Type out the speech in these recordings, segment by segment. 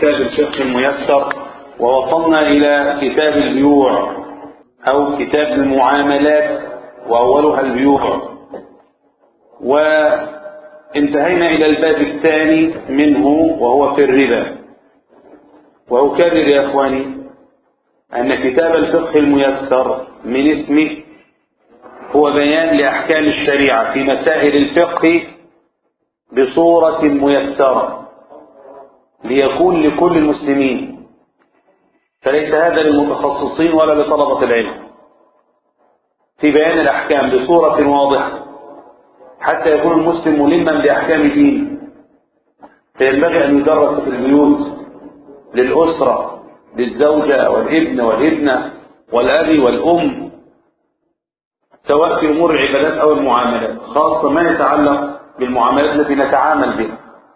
كتاب الفقه الميسر ووصلنا إلى كتاب البيوع أو كتاب المعاملات وأولها البيوع وانتهينا إلى الباب الثاني منه وهو في الربا وأكرر يا أخواني أن كتاب الفقه الميسر من اسمه هو بيان لأحكام الشريعة في مسائل الفقه بصورة ميسرة ليكون لكل المسلمين فليس هذا للمتخصصين ولا لطلبة العلم في بيان الأحكام بصورة واضحة حتى يكون المسلم ملما بأحكام دينه فينبغي أن يدرس في البيوت للأسرة للزوجة والابن والابنة والأب والأم سواء في أمور العبادات أو المعاملات خاصة ما يتعلق بالمعاملات التي نتعامل بها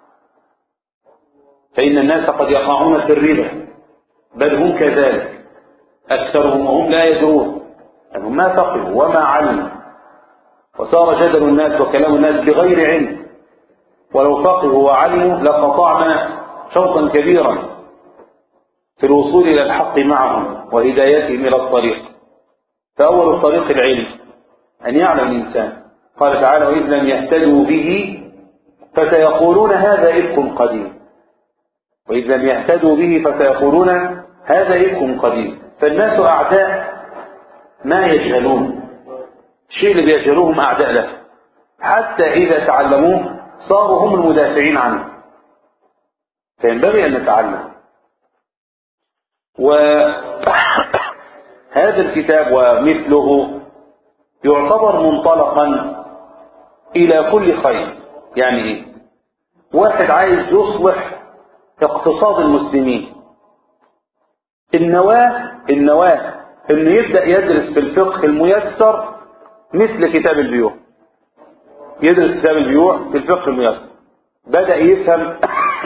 فإن الناس قد يقعون في الربا بل هم كذلك أكثرهم وهم لا يدرون أنهم ما فقهوا وما علموا وصار جدل الناس وكلام الناس بغير علم ولو فقهوا وعلموا لقطعنا شوطا كبيرا في الوصول إلى الحق معهم وهدايتهم إلى الطريق فأول الطريق العلم أن يعلم الإنسان قال تعالى وإذ لم يهتدوا به فسيقولون هذا إفك قديم وإذ لم يهتدوا به فسيقولون هذا إفك قديم فالناس أعداء ما يجهلون الشيء اللي بيجهلوهم أعداء له حتى إذا تعلموه صاروا هم المدافعين عنه فينبغي أن نتعلم وهذا الكتاب ومثله يعتبر منطلقا إلى كل خير يعني إيه واحد عايز يصلح اقتصاد المسلمين النواة النواة انه يبدأ يدرس في الفقه الميسر مثل كتاب البيوع يدرس كتاب البيوع في الفقه الميسر بدأ يفهم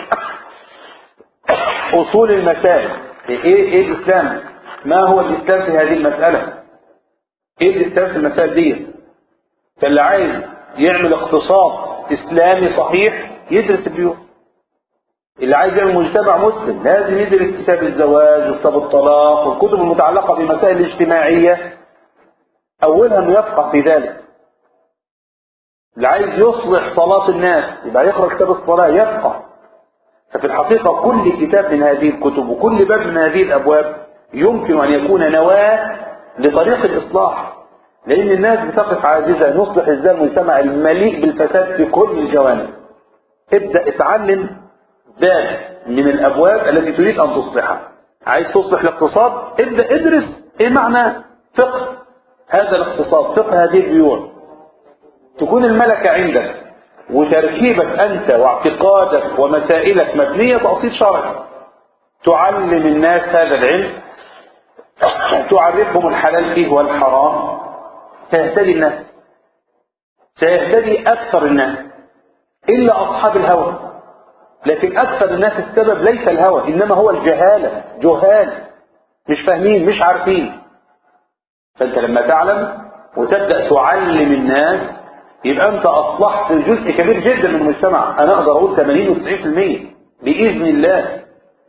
أصول المسائل إيه, إيه الإسلام ما هو الإسلام في هذه المسألة إيه الإسلام في المسائل دي فاللي عايز يعمل اقتصاد إسلامي صحيح يدرس البيوع اللي عايز يعمل مجتمع مسلم لازم يدرس كتاب الزواج وكتاب الطلاق والكتب المتعلقة بالمسائل الاجتماعية أولها أنه يفقه في ذلك اللي عايز يصلح صلاة الناس يبقى يقرأ كتاب الصلاة يفقه ففي الحقيقة كل كتاب من هذه الكتب وكل باب من هذه الأبواب يمكن أن يكون نواة لطريق الإصلاح لأن الناس بتقف عاجزة نصلح ازاي المجتمع المليء بالفساد في كل الجوانب ابدأ اتعلم باب من الأبواب التي تريد أن تصلحها عايز تصلح الاقتصاد ابدأ ادرس ايه معنى فقه هذا الاقتصاد فقه هذه البيوع تكون الملكة عندك وتركيبك أنت واعتقادك ومسائلك مبنية تأصيل شرعي تعلم الناس هذا العلم تعرفهم الحلال فيه والحرام سيهتدي الناس سيهتدي أكثر الناس إلا أصحاب الهوى لكن أكثر الناس السبب ليس الهوى إنما هو الجهالة جهال مش فاهمين مش عارفين فأنت لما تعلم وتبدأ تعلم الناس يبقى أنت أصلحت جزء كبير جدا من المجتمع أنا أقدر أقول 80 و 90% بإذن الله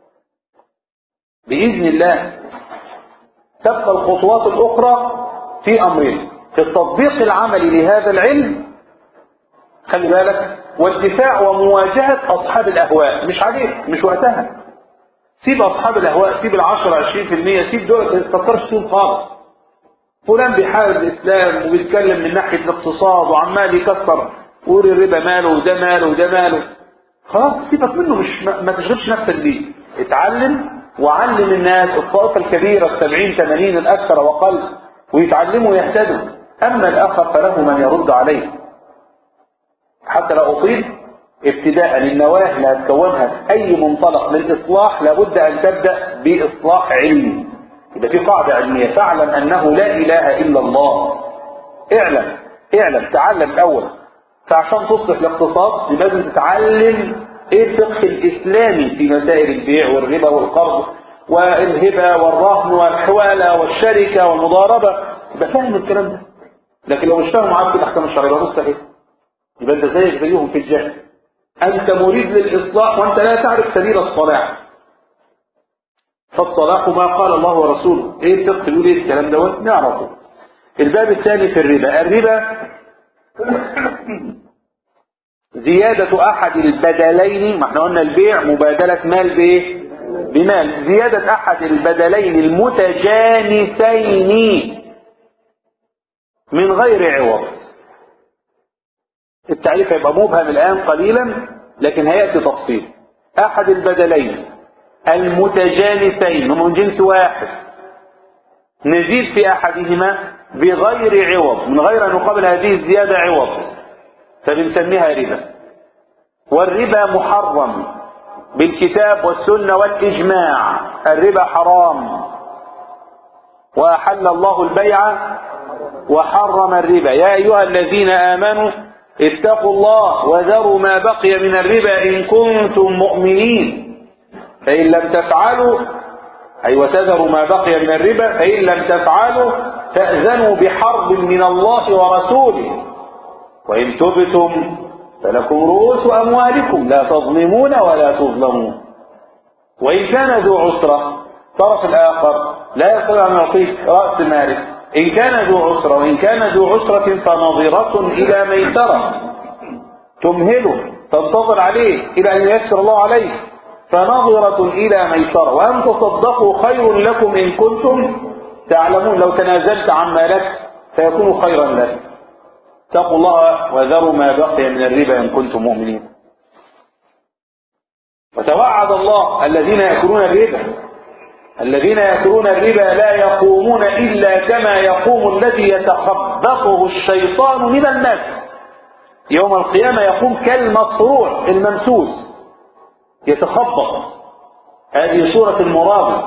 بإذن الله تبقى الخطوات الأخرى في أمرين في التطبيق العملي لهذا العلم خلي بالك والدفاع ومواجهة أصحاب الأهواء مش عليك مش وقتها سيب أصحاب الأهواء سيب العشرة عشرين في المية سيب دول ما تفكرش فيهم خالص فلان بيحارب الإسلام وبيتكلم من ناحية الاقتصاد وعمال يكسر ويقول الربا ماله وده ماله وده ماله خلاص سيبك منه مش ما, ما تشغلش نفسك بيه اتعلم وعلم الناس الطائفة الكبيرة السبعين ثمانين الأكثر وقل ويتعلموا ويهتدوا أما الآخر فله من يرد عليه حتى لا أصيب ابتداء النواة اللي هتكونها في أي منطلق للإصلاح لابد أن تبدأ بإصلاح علمي يبقى في قاعدة علمية تعلم أنه لا إله إلا الله اعلم اعلم تعلم الأول فعشان تصلح الاقتصاد لازم تتعلم ايه الفقه الإسلامي في مسائل البيع والربا والقرض والهبة والرهن والحوالة والشركة والمضاربة يبقى فاهم الكلام ده لكن لو مش فاهم عارف الأحكام الشرعية يبقى مستحيل يبقى انت زيك زيهم في الجهل انت مريد للاصلاح وانت لا تعرف سبيل الصلاح فالصلاح ما قال الله ورسوله ايه الفقه بيقول ايه الكلام دوت نعرفه الباب الثاني في الربا الربا زيادة أحد البدلين ما احنا قلنا البيع مبادلة مال بإيه؟ بمال زيادة أحد البدلين المتجانسين من غير عوض التعريف هيبقى مبهم الآن قليلا لكن هيأتي تفصيل أحد البدلين المتجانسين هم من جنس واحد نزيد في أحدهما بغير عوض من غير أن نقابل هذه الزيادة عوض فبنسميها ربا والربا محرم بالكتاب والسنة والإجماع الربا حرام وأحل الله البيع وحرم الربا يا أيها الذين آمنوا اتقوا الله وذروا ما بقي من الربا إن كنتم مؤمنين فإن لم تفعلوا أي وتذروا ما بقي من الربا فإن لم تفعلوا فأذنوا بحرب من الله ورسوله وإن تبتم فلكم رؤوس أموالكم لا تظلمون ولا تظلمون وإن كان ذو عسرة طرف الآخر لا يستطيع أن يعطيك رأس مالك إن كان ذو عسرة وإن كان ذو عسرة فنظرة إلى ميسرة تمهله تنتظر عليه إلى أن ييسر الله عليه فنظرة إلى ميسرة وأن تصدقوا خير لكم إن كنتم تعلمون لو تنازلت عن مالك فيكون خيرا لك اتقوا الله وذروا ما بقي من الربا إن كنتم مؤمنين وتوعد الله الذين يأكلون الربا الذين يأكلون الربا لا يقومون إلا كما يقوم الذي يتخبطه الشيطان من المس يوم القيامة يقوم كالمصروع الممسوس يتخبط هذه صورة المرابط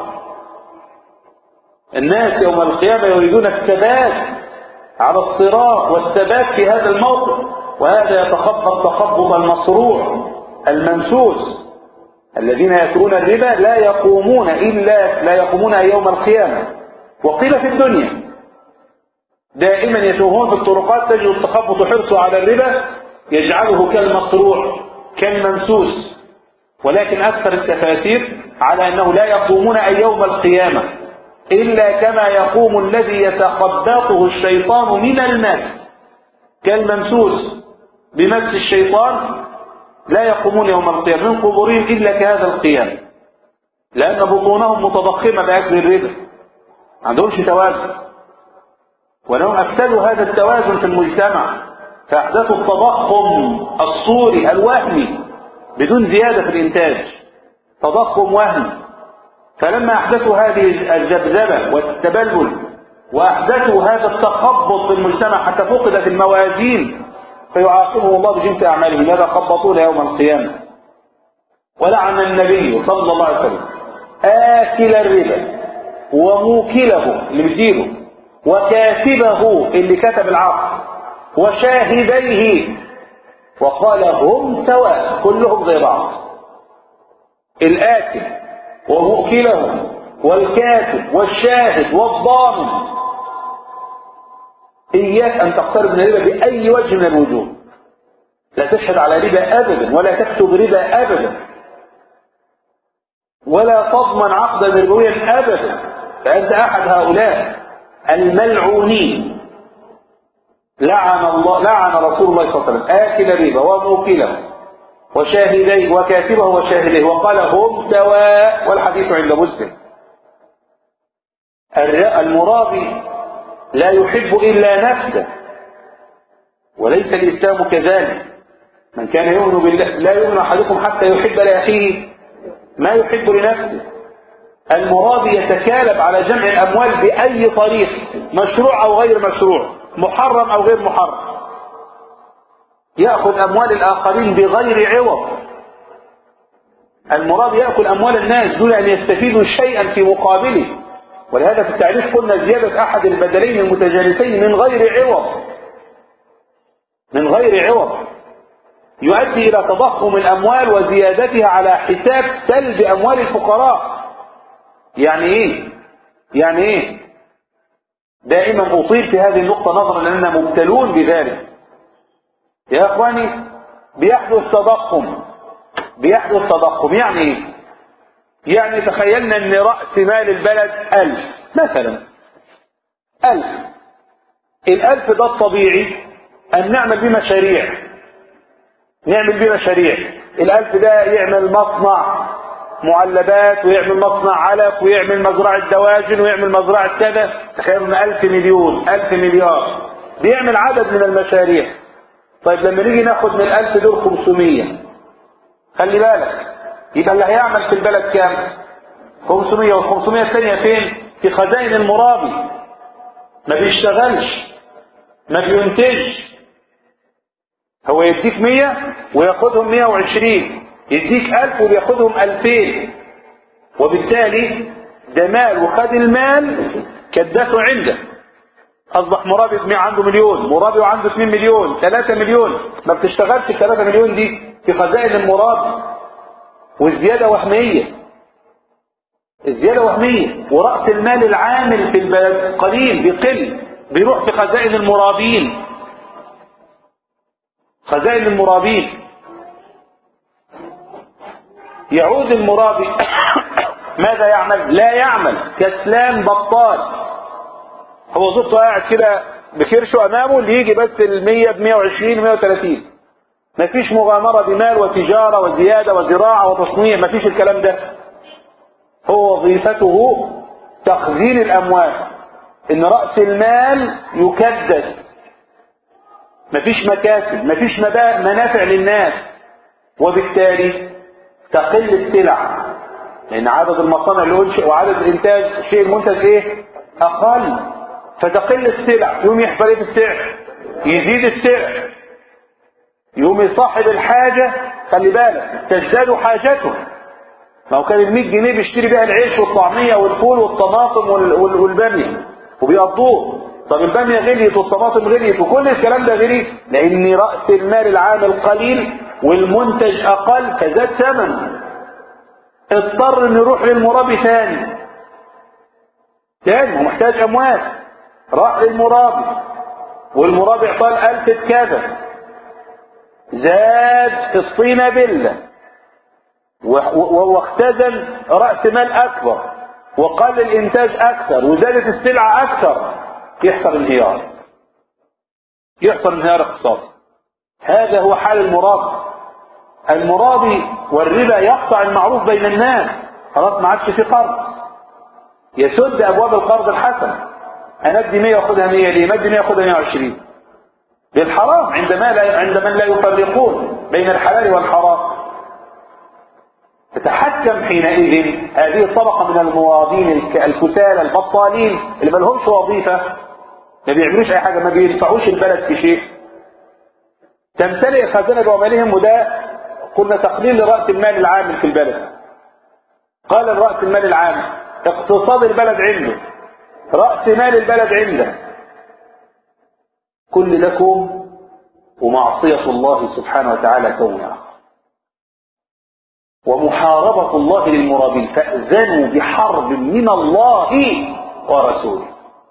الناس يوم القيامة يريدون الثبات على الصراط والثبات في هذا الموقف وهذا يتخبط تخبط المصروع الممسوس الذين يأكلون الربا لا يقومون إلا لا يقومون يوم القيامة وقيل في الدنيا دائما يتوهون في الطرقات تجد التخبط حرصه على الربا يجعله كالمصروع كالممسوس ولكن أكثر التفاسير على أنه لا يقومون أي يوم القيامة إلا كما يقوم الذي يتخبطه الشيطان من المس كالممسوس بمس الشيطان لا يقومون يوم القيامة من قبورهم إلا كهذا القيام لأن بطونهم متضخمة بأكل الربا ما عندهمش توازن ولهم أفسدوا هذا التوازن في المجتمع فأحدثوا التضخم الصوري الوهمي بدون زيادة في الإنتاج تضخم وهمي فلما أحدثوا هذه الذبذبة والتبلل وأحدثوا هذا التخبط في المجتمع حتى فقدت الموازين فيعاقبهم الله بجنس أعمالهم ماذا خبطون يوم القيامة ولعن النبي صلى الله عليه وسلم آكل الربا وموكله اللي بيديله وكاتبه اللي كتب العقد وشاهديه وقال هم سواء كلهم زي بعض الآكل ومؤكله والكاتب والشاهد والضامن إياك أن تقترب من الربا بأي وجه من الوجوه لا تشهد على ربا أبدا ولا تكتب ربا أبدا ولا تضمن عقدا ربويا أبدا فأنت أحد هؤلاء الملعونين لعن الله لعن رسول الله صلى الله عليه وسلم آكل الربا وموكله وشاهديه وكاتبه وشاهديه وقال هم سواء والحديث عند مسلم المرابي لا يحب إلا نفسه وليس الإسلام كذلك من كان يؤمن بالله لا يؤمن أحدكم حتى يحب لأخيه ما يحب لنفسه المرابي يتكالب على جمع الأموال بأي طريق مشروع أو غير مشروع محرم أو غير محرم يأخذ أموال الآخرين بغير عوض المرابي يأكل أموال الناس دون أن يستفيدوا شيئا في مقابله ولهذا في التعريف قلنا زيادة أحد البدلين المتجانسين من غير عوض من غير عوض يؤدي إلى تضخم الأموال وزيادتها على حساب سلب أموال الفقراء يعني إيه؟ يعني إيه؟ دائما أطيل في هذه النقطة نظرا لأننا مبتلون بذلك يا إخواني بيحدث تضخم بيحدث تضخم يعني إيه؟ يعني تخيلنا ان رأس مال البلد ألف مثلا ألف الألف ده الطبيعي أن نعمل بيه مشاريع نعمل بيه مشاريع الألف ده يعمل مصنع معلبات ويعمل مصنع علف ويعمل مزرعة دواجن ويعمل مزرعة كذا تخيلوا ان ألف مليون ألف مليار بيعمل عدد من المشاريع طيب لما نيجي ناخد من الألف دول 500 خلي بالك يبقى اللي هيعمل في البلد كام 500 وال 500 الثانية فين في خزائن المرابي ما بيشتغلش ما بينتجش هو يديك 100 وياخدهم 120 يديك ألف وبياخدهم ألفين وبالتالي ده مال وخد المال كدسه عنده أصبح مرابي عنده مليون مرابي وعنده 2 مليون 3 مليون ما بتشتغلش ال 3 مليون دي في خزائن المرابي والزيادة وهمية الزيادة وهمية ورأس المال العامل في البلد قليل بيقل بيروح في خزائن المرابين خزائن المرابين يعود المرابي ماذا يعمل لا يعمل كسلان بطال هو زوجته قاعد كده بكرشه امامه اللي يجي بس ال 100 ب 120 130 مفيش مغامره بمال وتجاره وزياده وزراعه وتصنيع مفيش الكلام ده هو وظيفته تخزين الاموال ان راس المال يكدس مفيش مكاسب مفيش منافع للناس وبالتالي تقل السلع لان عدد المصانع اللي انشئ وعدد الانتاج الشيء المنتج ايه اقل فتقل السلع يوم يحصل ايه في السعر يزيد السعر يوم صاحب الحاجة خلي بالك تزداد حاجته ما هو كان ال 100 جنيه بيشتري بيها العيش والطعمية والفول والطماطم والبامية وبيقضوه طب البامية غليت والطماطم غليت وكل الكلام ده غلي لان رأس المال العام القليل والمنتج اقل فزاد ثمن اضطر انه يروح للمرابي ثاني ثاني ومحتاج اموال راح للمرابي والمرابي اعطاه الف كذا زاد الطينة بلة واختزن رأس مال اكبر وقل الانتاج اكثر وزادت السلعة اكثر يحصل انهيار يحصل انهيار اقتصادي هذا هو حال المرابي المرابي والربا يقطع المعروف بين الناس خلاص ما عادش في قرض يسد ابواب القرض الحسن انا ادي 100 واخدها 100 ليه؟ ما ادي 100 واخدها 120 بالحرام عندما لا عند من لا يفرقون بين الحلال والحرام تتحكم حينئذ هذه الطبقة من المواطنين الكسالى البطالين اللي ما لهمش وظيفة ما بيعملوش أي حاجة ما بينفعوش البلد في شيء تمتلئ خزانة بأموالهم وده قلنا تقليل لرأس المال العامل في البلد قال رأس المال العام اقتصاد البلد عنده رأس مال البلد عنده كل لكم ومعصية الله سبحانه وتعالى كون آخر ومحاربة الله للمرابين فأذنوا بحرب من الله ورسوله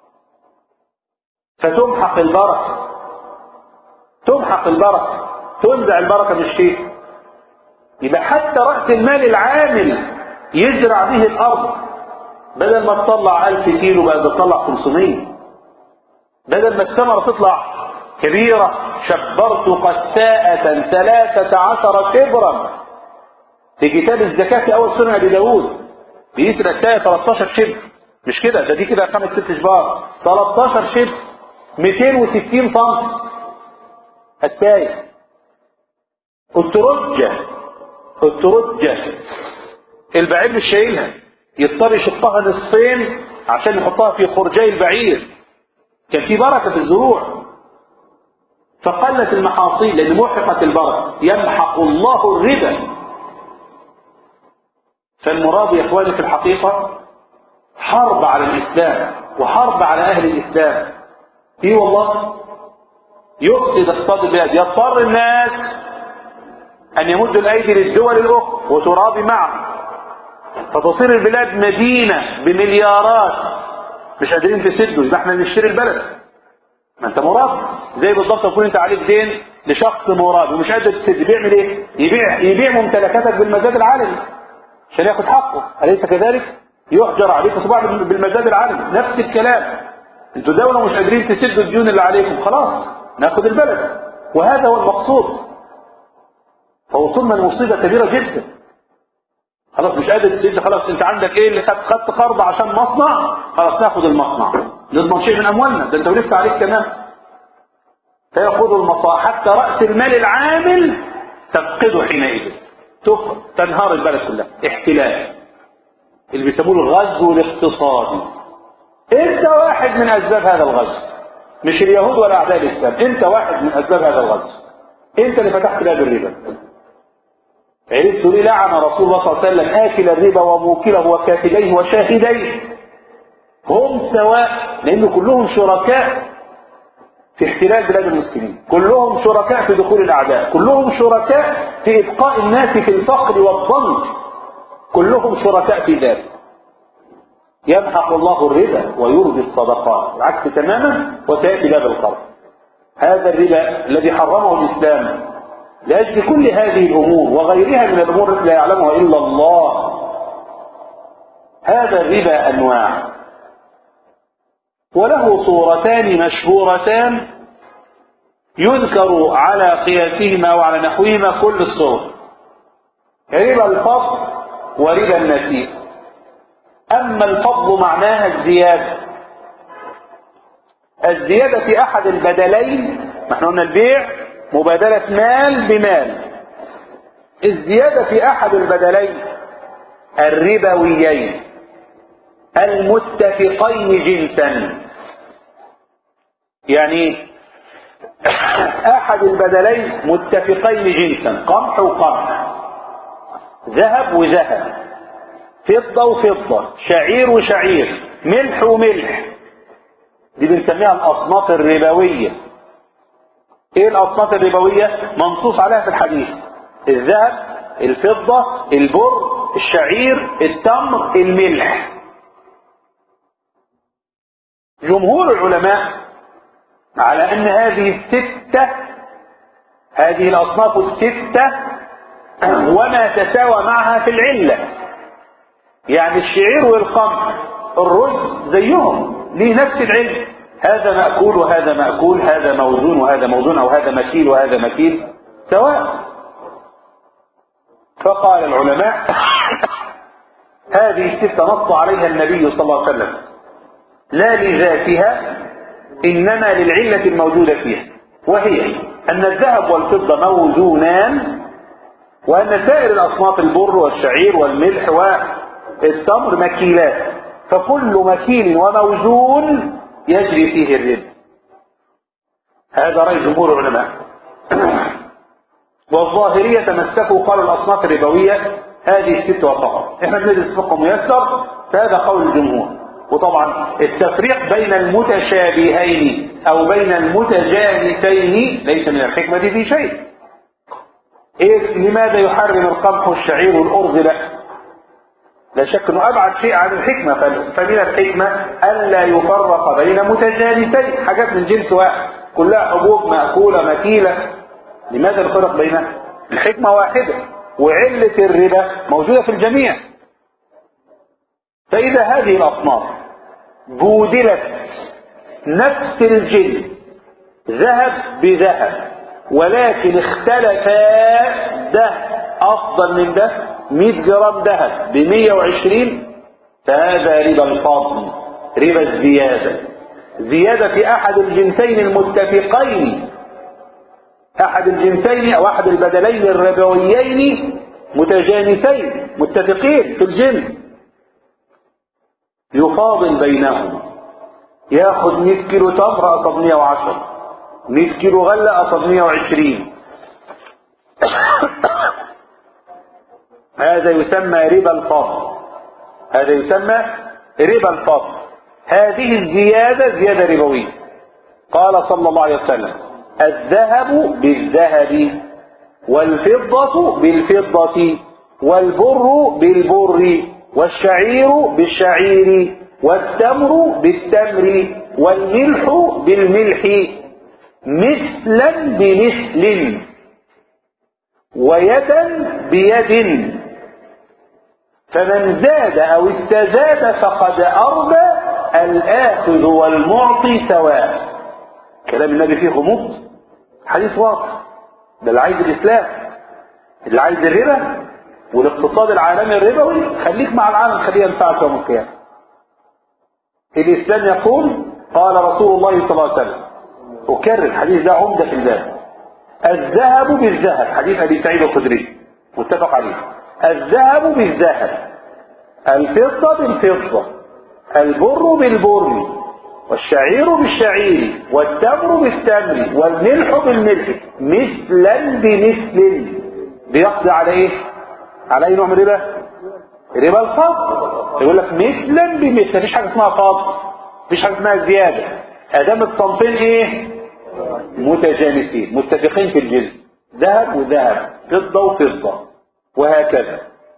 فتمحق البركة تمحق البركة تنزع البركة من الشيء يبقى حتى رأس المال العامل يزرع به الأرض بدل ما تطلع ألف كيلو بقى بتطلع 500 بدل ما الثمرة تطلع كبيرة شبرت قساءة ثلاثة عشر شبرا في كتاب الزكاة في أول سنة أبي داود بيسرق الساية 13 شبر مش كده ده دي كده خمس ست شبار 13 شبر 260 سم الساية الترجة الترجة البعير مش شايلها يضطر يشقها نصفين عشان يحطها في خرجي البعير كان في بركة في الزروع فقلت المحاصيل لأن محقت البركة يمحق الله الربا فالمراد يا اخواني في الحقيقة حرب على الإسلام وحرب على أهل الإسلام اي والله يفسد اقتصاد البلاد يضطر الناس أن يمدوا الأيدي للدول الأخرى وترابي معه فتصير البلاد مدينة بمليارات مش قادرين تسدوا يبقى احنا نشتري البلد ما انت مرابي زي بالضبط تكون انت عليك دين لشخص مرابي ومش قادر تسد بيعمل ايه يبيع يبيع ممتلكاتك بالمزاد العالمي عشان ياخد حقه أليس كذلك يحجر عليكم طبعا بالمزاد العالم نفس الكلام انتوا دولة مش قادرين تسدوا الديون اللي عليكم خلاص ناخد البلد وهذا هو المقصود فوصلنا لمصيبة كبيرة جدا خلاص مش قادر تسد خلاص انت عندك ايه اللي خدت خدت قرض عشان مصنع خلاص ناخد المصنع نضمن شيء من اموالنا ده انت ولفت عليك كمان فيأخذ المصاع حتى رأس المال العامل تفقده حينئذ تفقد تنهار البلد كلها احتلال اللي بيسموه الغزو الاقتصادي انت واحد من اسباب هذا الغزو مش اليهود ولا اعداء الاسلام انت واحد من اسباب هذا الغزو انت اللي فتحت باب الربا عرفت ليه لعن رسول الله صلى الله عليه وسلم آكل الربا وموكله وكاتبيه وشاهديه هم سواء لأن كلهم شركاء في احتلال بلاد المسلمين كلهم شركاء في دخول الأعداء كلهم شركاء في إبقاء الناس في الفقر والضنك كلهم شركاء في ذلك يمحق الله الربا ويربي الصدقات العكس تماما وسيأتي باب القرض هذا الربا الذي حرمه الإسلام لأجل كل هذه الأمور وغيرها من الأمور التي لا يعلمها إلا الله هذا الربا أنواع وله صورتان مشهورتان يذكر على قياسهما وعلى نحوهما كل الصور ربا الفضل وربا النسيء أما الفضل معناها الزيادة الزيادة في أحد البدلين نحن قلنا البيع مبادلة مال بمال الزيادة في أحد البدلين الربويين المتفقين جنسا يعني أحد البدلين متفقين جنسا قمح وقمح ذهب وذهب فضة وفضة شعير وشعير ملح وملح دي بنسميها الأصناف الربوية ايه الاصناف الربوية منصوص عليها في الحديث الذهب الفضة البر الشعير التمر الملح جمهور العلماء على ان هذه الستة هذه الاصناف الستة وما تساوى معها في العلة يعني الشعير والقمح الرز زيهم ليه نفس العلة هذا مأكول وهذا مأكول هذا موزون وهذا موزون أو هذا مكيل وهذا مكيل سواء فقال العلماء هذه الستة نص عليها النبي صلى الله عليه وسلم لا لذاتها إنما للعلة الموجودة فيها وهي أن الذهب والفضة موزونان وأن سائر الأصناف البر والشعير والملح والتمر مكيلات فكل مكيل وموزون يجري فيه الربا هذا رأي جمهور العلماء والظاهرية تمسكوا قالوا الأصناف الربوية هذه الست فقط احنا بندرس فقه ميسر فهذا قول الجمهور وطبعا التفريق بين المتشابهين او بين المتجانسين ليس من الحكمة في شيء إيه لماذا يحرم القمح والشعير والأرز لا لا شك انه ابعد شيء عن الحكمة فمن الحكمة الا يفرق بين متجانسين حاجات من جنس واحد كلها حبوب مأكولة مكيلة لماذا الفرق بينها الحكمة واحدة وعلة الربا موجودة في الجميع فإذا هذه الأصناف بودلت نفس الجنس ذهب بذهب ولكن اختلفا ده أفضل من ده 100 جرام ذهب ب 120 فهذا ربا الفضل ربا الزيادة زيادة في أحد الجنسين المتفقين أحد الجنسين أو أحد البدلين الربويين متجانسين متفقين في الجنس يفاضل بينهم ياخد 100 كيلو تمر قصد 110 100 كيلو غلة قصد 120 هذا يسمى ربا الفضل هذا يسمى ربا الفضل هذه الزيادة زيادة ربوية قال صلى الله عليه وسلم الذهب بالذهب والفضة بالفضة والبر بالبر والشعير بالشعير والتمر بالتمر والملح بالملح مثلا بمثل ويدا بيد فمن زاد أو استزاد فقد أربى الآخذ والمعطي سواء كلام النبي فيه غموض حديث واضح ده اللي عايز الإسلام اللي عايز الربا والاقتصاد العالمي الربوي خليك مع العالم خليه ينفعك يوم القيامة الإسلام يقول قال رسول الله صلى الله عليه وسلم أكرر الحديث ده عمدة في الباب الذهب بالذهب حديث أبي سعيد الخدري متفق عليه الذهب بالذهب الفضة بالفضة البر بالبر والشعير بالشعير والتمر بالتمر والملح بالملح مثلا بمثل بيقضي على ايه على اي نوع من الربا ربا الفضل يقول لك مثلا بمثل مفيش حاجه اسمها فضل مفيش حاجه اسمها زياده ادام الصنفين ايه متجانسين متفقين في الجنس ذهب وذهب فضه وفضه وهكذا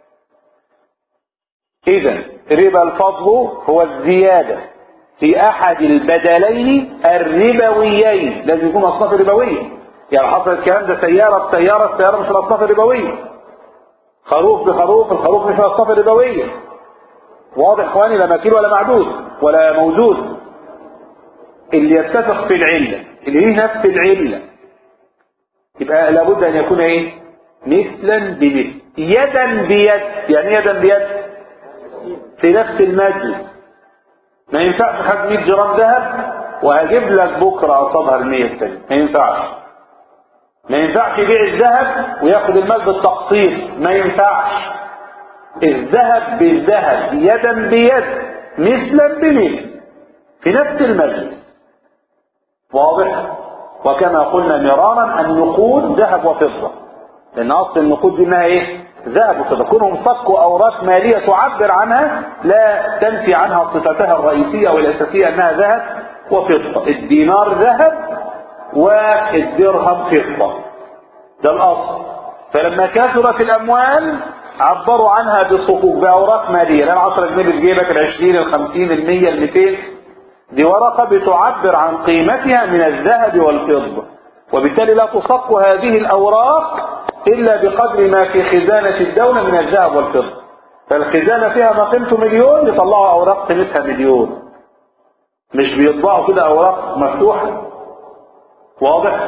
اذا ربا الفضل هو الزياده في احد البدلين الربويين لازم يكون اصناف ربويه يعني حصل الكلام ده سياره بسياره السياره مش الاصناف الربويه خروف بخروف الخروف مش الاصناف الربويه واضح اخواني لا مكيل ولا معدود ولا موجود اللي يتفق في العله اللي هي نفس العله يبقى لابد ان يكون ايه مثلا بمثل يدا بيد يعني يدا بيد في نفس المجلس ما ينفعش خد 100 جرام ذهب وهجيب لك بكره قصادها ال 100 الثانيه ما ينفعش ما ينفعش يبيع الذهب وياخد المال بالتقسيط ما ينفعش الذهب بالذهب يدا بيد مثلا بمثل في نفس المجلس واضح وكما قلنا مرارا النقود ذهب وفضه لان اصل النقود دي انها ايه ذهب وفضه كونهم صكوا اوراق ماليه تعبر عنها لا تنفي عنها صفتها الرئيسيه والاساسيه انها ذهب وفضه الدينار ذهب والدرهم فضه ده الاصل فلما كثرت الاموال عبروا عنها بالصكوك باوراق ماليه لا 10 جنيه في جيبك ال 20 ال 50 ال 100 ال 200 دي ورقه بتعبر عن قيمتها من الذهب والفضه وبالتالي لا تصك هذه الاوراق الا بقدر ما في خزانه الدوله من الذهب والفضه فالخزانه فيها ما قيمته مليون يطلعوا اوراق قيمتها مليون مش بيطبعوا كده اوراق مفتوحه واضح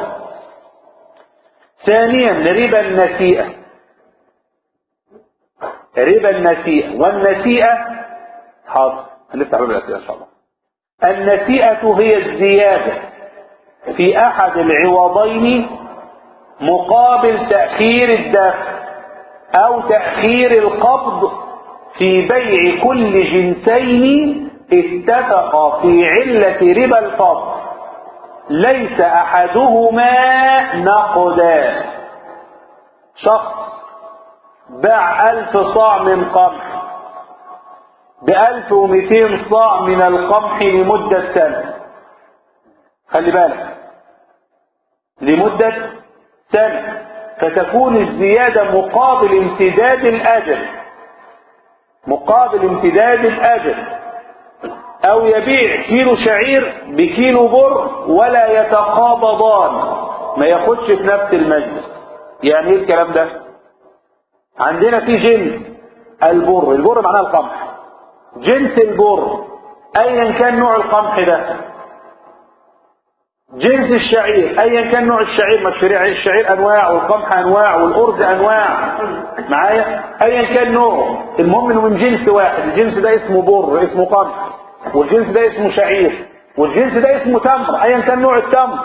ثانيا ربا النسيئه ربا النسيئه والنسيئه حاضر هنفتح باب الاسئله ان شاء الله النسيئه هي الزياده في احد العوضين مقابل تاخير الدفع او تاخير القبض في بيع كل جنسين اتفقا في علة ربا الفضل ليس احدهما نقدا شخص باع الف صاع من قمح بألف ومئتين صاع من القمح لمدة سنة خلي بالك لمدة سنة فتكون الزيادة مقابل امتداد الأجل مقابل امتداد الأجل أو يبيع كيلو شعير بكيلو بر ولا يتقابضان ما ياخدش في نفس المجلس يعني ايه الكلام ده عندنا في جنس البر البر معناه القمح جنس البر ايا كان نوع القمح ده جنس الشعير ايا كان نوع الشعير ما الشعير الشعير انواع والقمح انواع والارز انواع معايا ايا كان نوعه المهم انه من جنس واحد الجنس ده اسمه بر اسمه قمح والجنس ده اسمه شعير والجنس ده اسمه تمر ايا كان نوع التمر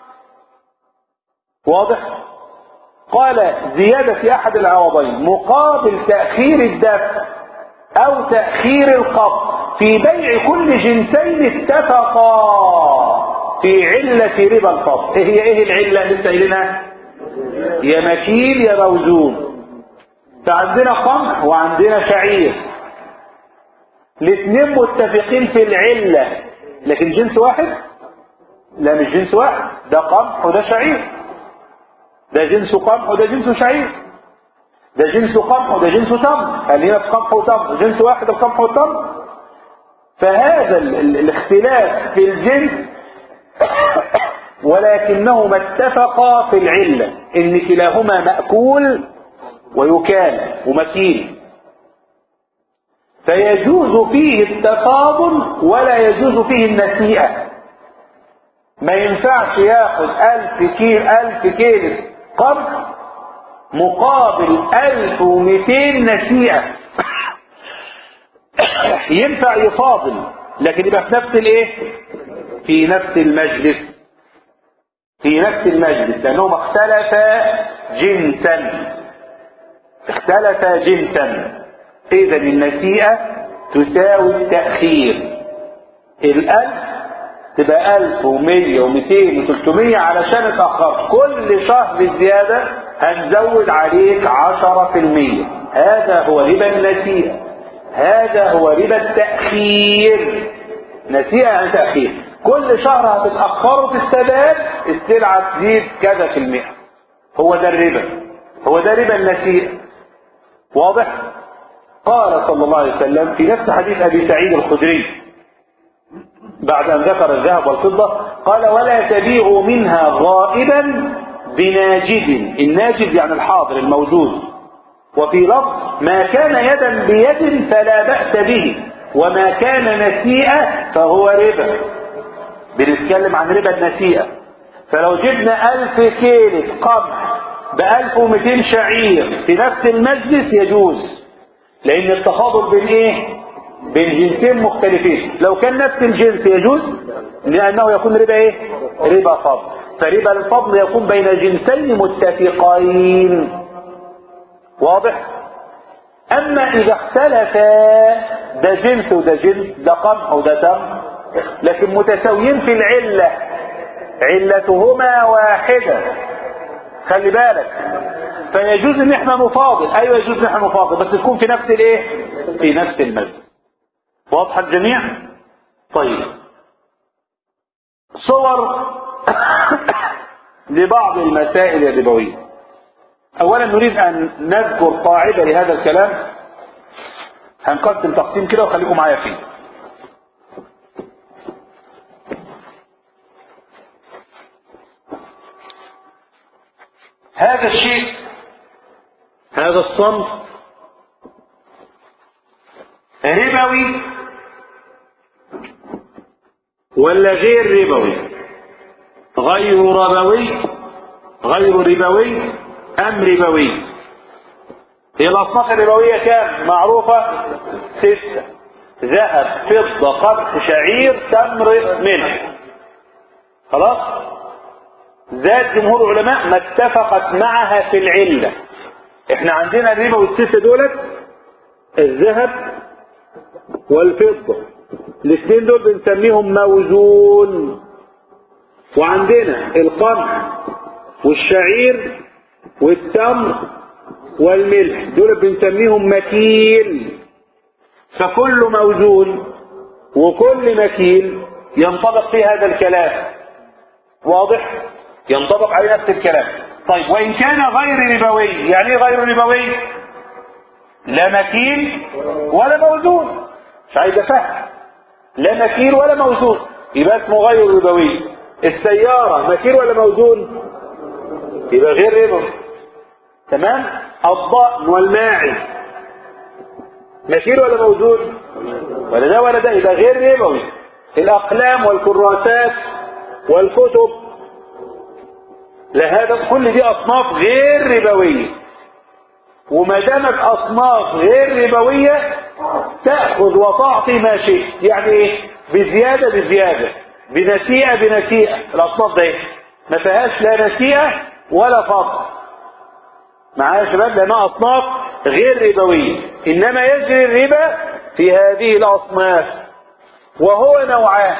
واضح قال زيادة في احد العوضين مقابل تأخير الدفع او تأخير القبض في بيع كل جنسين اتفقا في علة ربا الفضل ايه هي ايه العلة لسه قايلينها يا مكيل يا موزون فعندنا قمح وعندنا شعير الاثنين متفقين في العلة لكن جنس واحد لا مش جنس واحد ده قمح وده شعير ده جنس قمح وده جنس شعير ده جنس قمح وده جنس تمر خلينا في قمح وتمر جنس واحد القمح والتمر فهذا ال ال الاختلاف في الجنس ولكنهما اتفقا في العلة ان كلاهما مأكول ويكال ومكيل فيجوز فيه التفاضل ولا يجوز فيه النسيئة ما ينفعش ياخد ألف كيلو ألف كيلو قمح مقابل ألف ومئتين نسيئة ينفع يفاضل لكن يبقى في نفس الايه في نفس المجلس في نفس المجلس لأنهما اختلفا جنسا اختلفا جنسا إذا النسيئة تساوي التأخير الألف تبقى ألف ومية ومئتين وتلتمية علشان اتأخر كل شهر زيادة هنزود عليك عشرة في المية هذا هو ربا النسيئة هذا هو ربا التأخير نسيئة عن تأخير كل شهر هتتأخروا في السداد السلعة تزيد كذا في المئة هو ده الربا هو ده ربا النسيئة واضح قال صلى الله عليه وسلم في نفس حديث أبي سعيد الخدري بعد أن ذكر الذهب والفضة قال ولا تبيعوا منها غائبا بناجد الناجد يعني الحاضر الموجود وفي لفظ ما كان يدا بيد فلا بأس به وما كان نسيئة فهو ربا بنتكلم عن ربا النسيئة فلو جبنا ألف كيلة قمح بألف ومئتين شعير في نفس المجلس يجوز لأن التفاضل بين إيه؟ بين جنسين مختلفين لو كان نفس الجنس يجوز لأنه يكون ربا إيه؟ ربا فضل فربا الفضل يكون بين جنسين متفقين واضح؟ أما إذا اختلفا ده جنس وده جنس ده قمح وده تمر لكن متساويين في العلة علتهما واحدة خلي بالك فيجوز ان احنا نفاضل ايوه يجوز ان احنا نفاضل بس تكون في نفس الايه في نفس المجلس واضحه الجميع طيب صور لبعض المسائل الربويه اولا نريد ان نذكر قاعده لهذا الكلام هنقسم تقسيم كده وخليكم معايا فيه هذا الشيء هذا الصنف ربوي ولا غير ربوي غير ربوي غير ربوي ام ربوي هي الاصناف الربويه كام معروفه سته ذهب فضه قمح شعير تمر ملح خلاص ذات جمهور العلماء ما اتفقت معها في العلة احنا عندنا الربا والستة دولت الذهب والفضة الاثنين دول بنسميهم موزون وعندنا القمح والشعير والتمر والملح دول بنسميهم مكيل فكل موزون وكل مكيل ينطبق فيه هذا الكلام واضح ينطبق عليه نفس الكلام طيب وإن كان غير ربوي يعني ايه غير ربوي لا مكيل ولا موزون مش عايز افهم لا مكيل ولا موزون يبقى اسمه غير ربوي السيارة مكيل ولا موزون يبقى غير ربوي تمام الضأن والماعز مكيل ولا موزون ولا ده ولا ده يبقى غير ربوي الأقلام والكراسات والكتب لهذا كل دي أصناف غير ربوية وما دامت أصناف غير ربوية تأخذ وتعطي ما شئت يعني إيه بزيادة بزيادة بنسيئة بنسيئة الأصناف دي ما فيهاش لا نسيئة ولا فضل معايا يا شباب لأنها أصناف غير ربوية إنما يجري الربا في هذه الأصناف وهو نوعان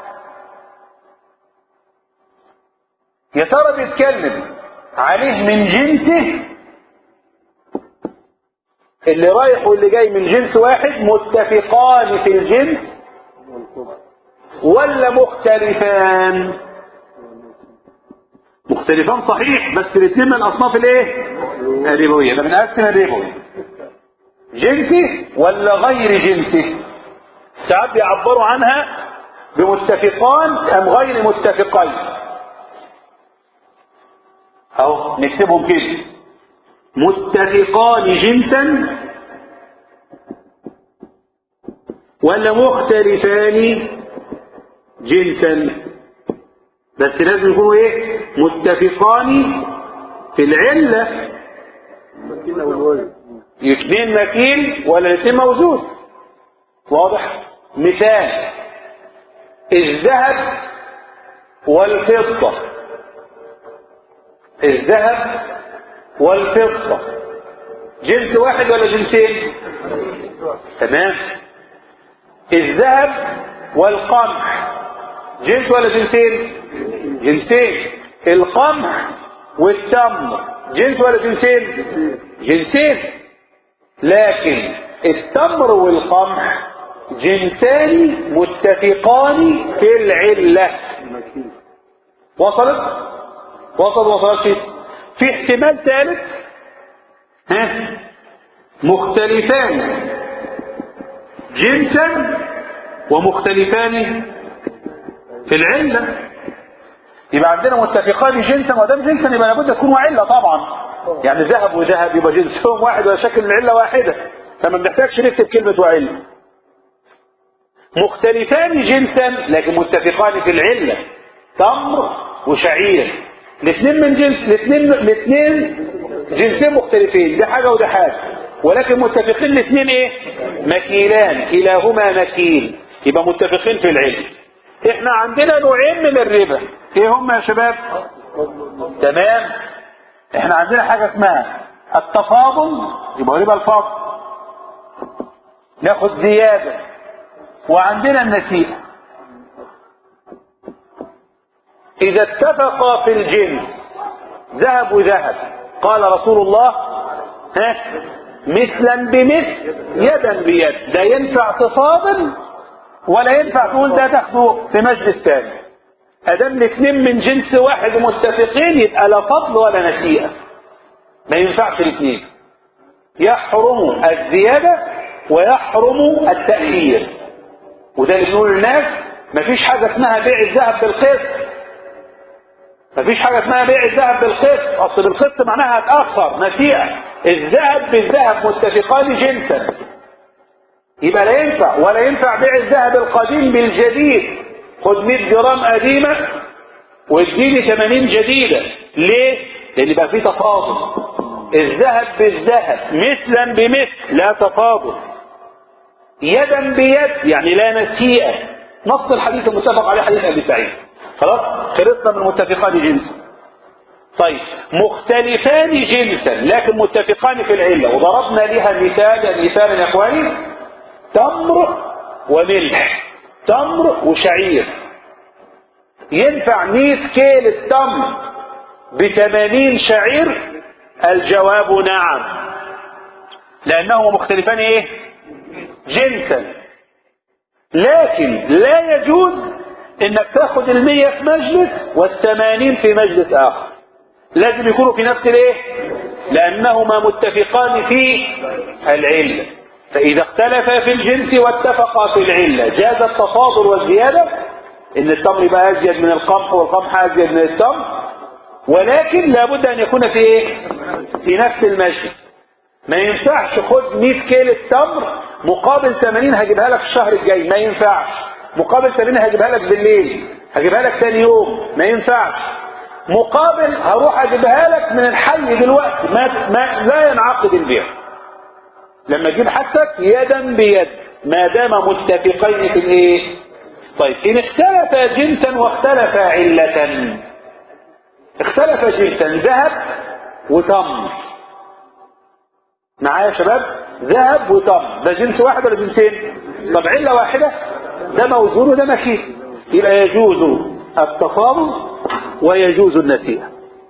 يا ترى بيتكلم عليه من جنسه اللي رايح واللي جاي من جنس واحد متفقان في الجنس ولا مختلفان مختلفان صحيح بس الاثنين من الاصناف الايه الربويه ده من اقسم الربوي جنسي ولا غير جنسي ساعات بيعبروا عنها بمتفقان ام غير متفقين اهو نكتبهم كده متفقان جنسا ولا مختلفان جنسا بس لازم يكونوا ايه متفقان في العلة المكين او الوزن اثنين مكين ولا الاثنين موجود واضح مثال الذهب والفضة الذهب والفضة جنس واحد ولا جنسين تمام الذهب والقمح جنس ولا جنسين جنسين القمح والتمر جنس ولا جنسين جنسين لكن التمر والقمح جنسان متفقان في العلة المكين وصلت وصل وصلت في احتمال ثالث ها مختلفان جنسا ومختلفان في العلة يبقى عندنا متفقان جنسا ودام جنسا يبقى لابد يكونوا علة طبعا يعني ذهب وذهب يبقى جنسهم واحد ولا شكل العلة واحدة فما بنحتاجش نكتب كلمة وعلة مختلفان جنسا لكن متفقان في العلة تمر وشعير الاثنين من جنس الاثنين الاثنين جنسين مختلفين ده حاجة وده حاجة ولكن متفقين الاثنين ايه مكيلان كلاهما مكيل يبقى متفقين في العلم احنا عندنا نوعين من الربا ايه هم يا شباب تمام احنا عندنا حاجة اسمها التفاضل يبقى ربا الفضل ناخد زيادة وعندنا النسيئة إذا اتفقا في الجنس ذهب وذهب قال رسول الله ها مثلا بمثل يدا بيد لا ينفع تفاضل ولا ينفع تقول ده تاخده في مجلس تاني ادام الاثنين من جنس واحد متفقين يبقى لا فضل ولا نسيئة ما ينفعش الاثنين يحرم الزيادة ويحرم التأخير وده اللي بنقول للناس مفيش حاجة اسمها بيع الذهب بالقسط مفيش حاجة اسمها بيع الذهب بالقسط اصل بالقسط معناها هتأخر نسيئة الذهب بالذهب متفقان جنسا يبقى لا ينفع ولا ينفع بيع الذهب القديم بالجديد خد 100 جرام قديمة واديني 80 جديدة ليه؟ لان بقى في تفاضل الذهب بالذهب مثلا بمثل لا تفاضل يدا بيد يعني لا نسيئة نص الحديث المتفق عليه حديث ابي سعيد خلاص خلصنا من متفقان جنسا طيب مختلفان جنسا لكن متفقان في العلة وضربنا لها مثال مثالا يا اخواني تمر وملح تمر وشعير ينفع 100 كيل التمر ب 80 شعير الجواب نعم لانهما مختلفان ايه جنسا لكن لا يجوز انك تاخد المية في مجلس والثمانين في مجلس اخر لازم يكونوا في نفس الايه لانهما متفقان في العلة فاذا اختلفا في الجنس واتفقا في العلة جاز التفاضل والزيادة ان التمر يبقى ازيد من القمح والقمح ازيد من التمر ولكن لابد ان يكون في ايه في نفس المجلس ما ينفعش خد 100 كيلو تمر مقابل 80 هجيبها لك الشهر الجاي ما ينفعش مقابل 80 هجيبها لك بالليل هجيبها لك تاني يوم ما ينفعش مقابل هروح اجيبها لك من الحي دلوقتي ما, ما لا ينعقد البيع لما تجيب حاجتك يدا بيد ما دام متفقين في الايه طيب ان اختلف جنسا واختلف علة اختلف جنسا ذهب وتمر معايا يا شباب ذهب وتمر ده جنس واحد ولا جنسين طب علة واحدة ده موزون وده مكين يبقى يجوز التفاضل ويجوز النسيئة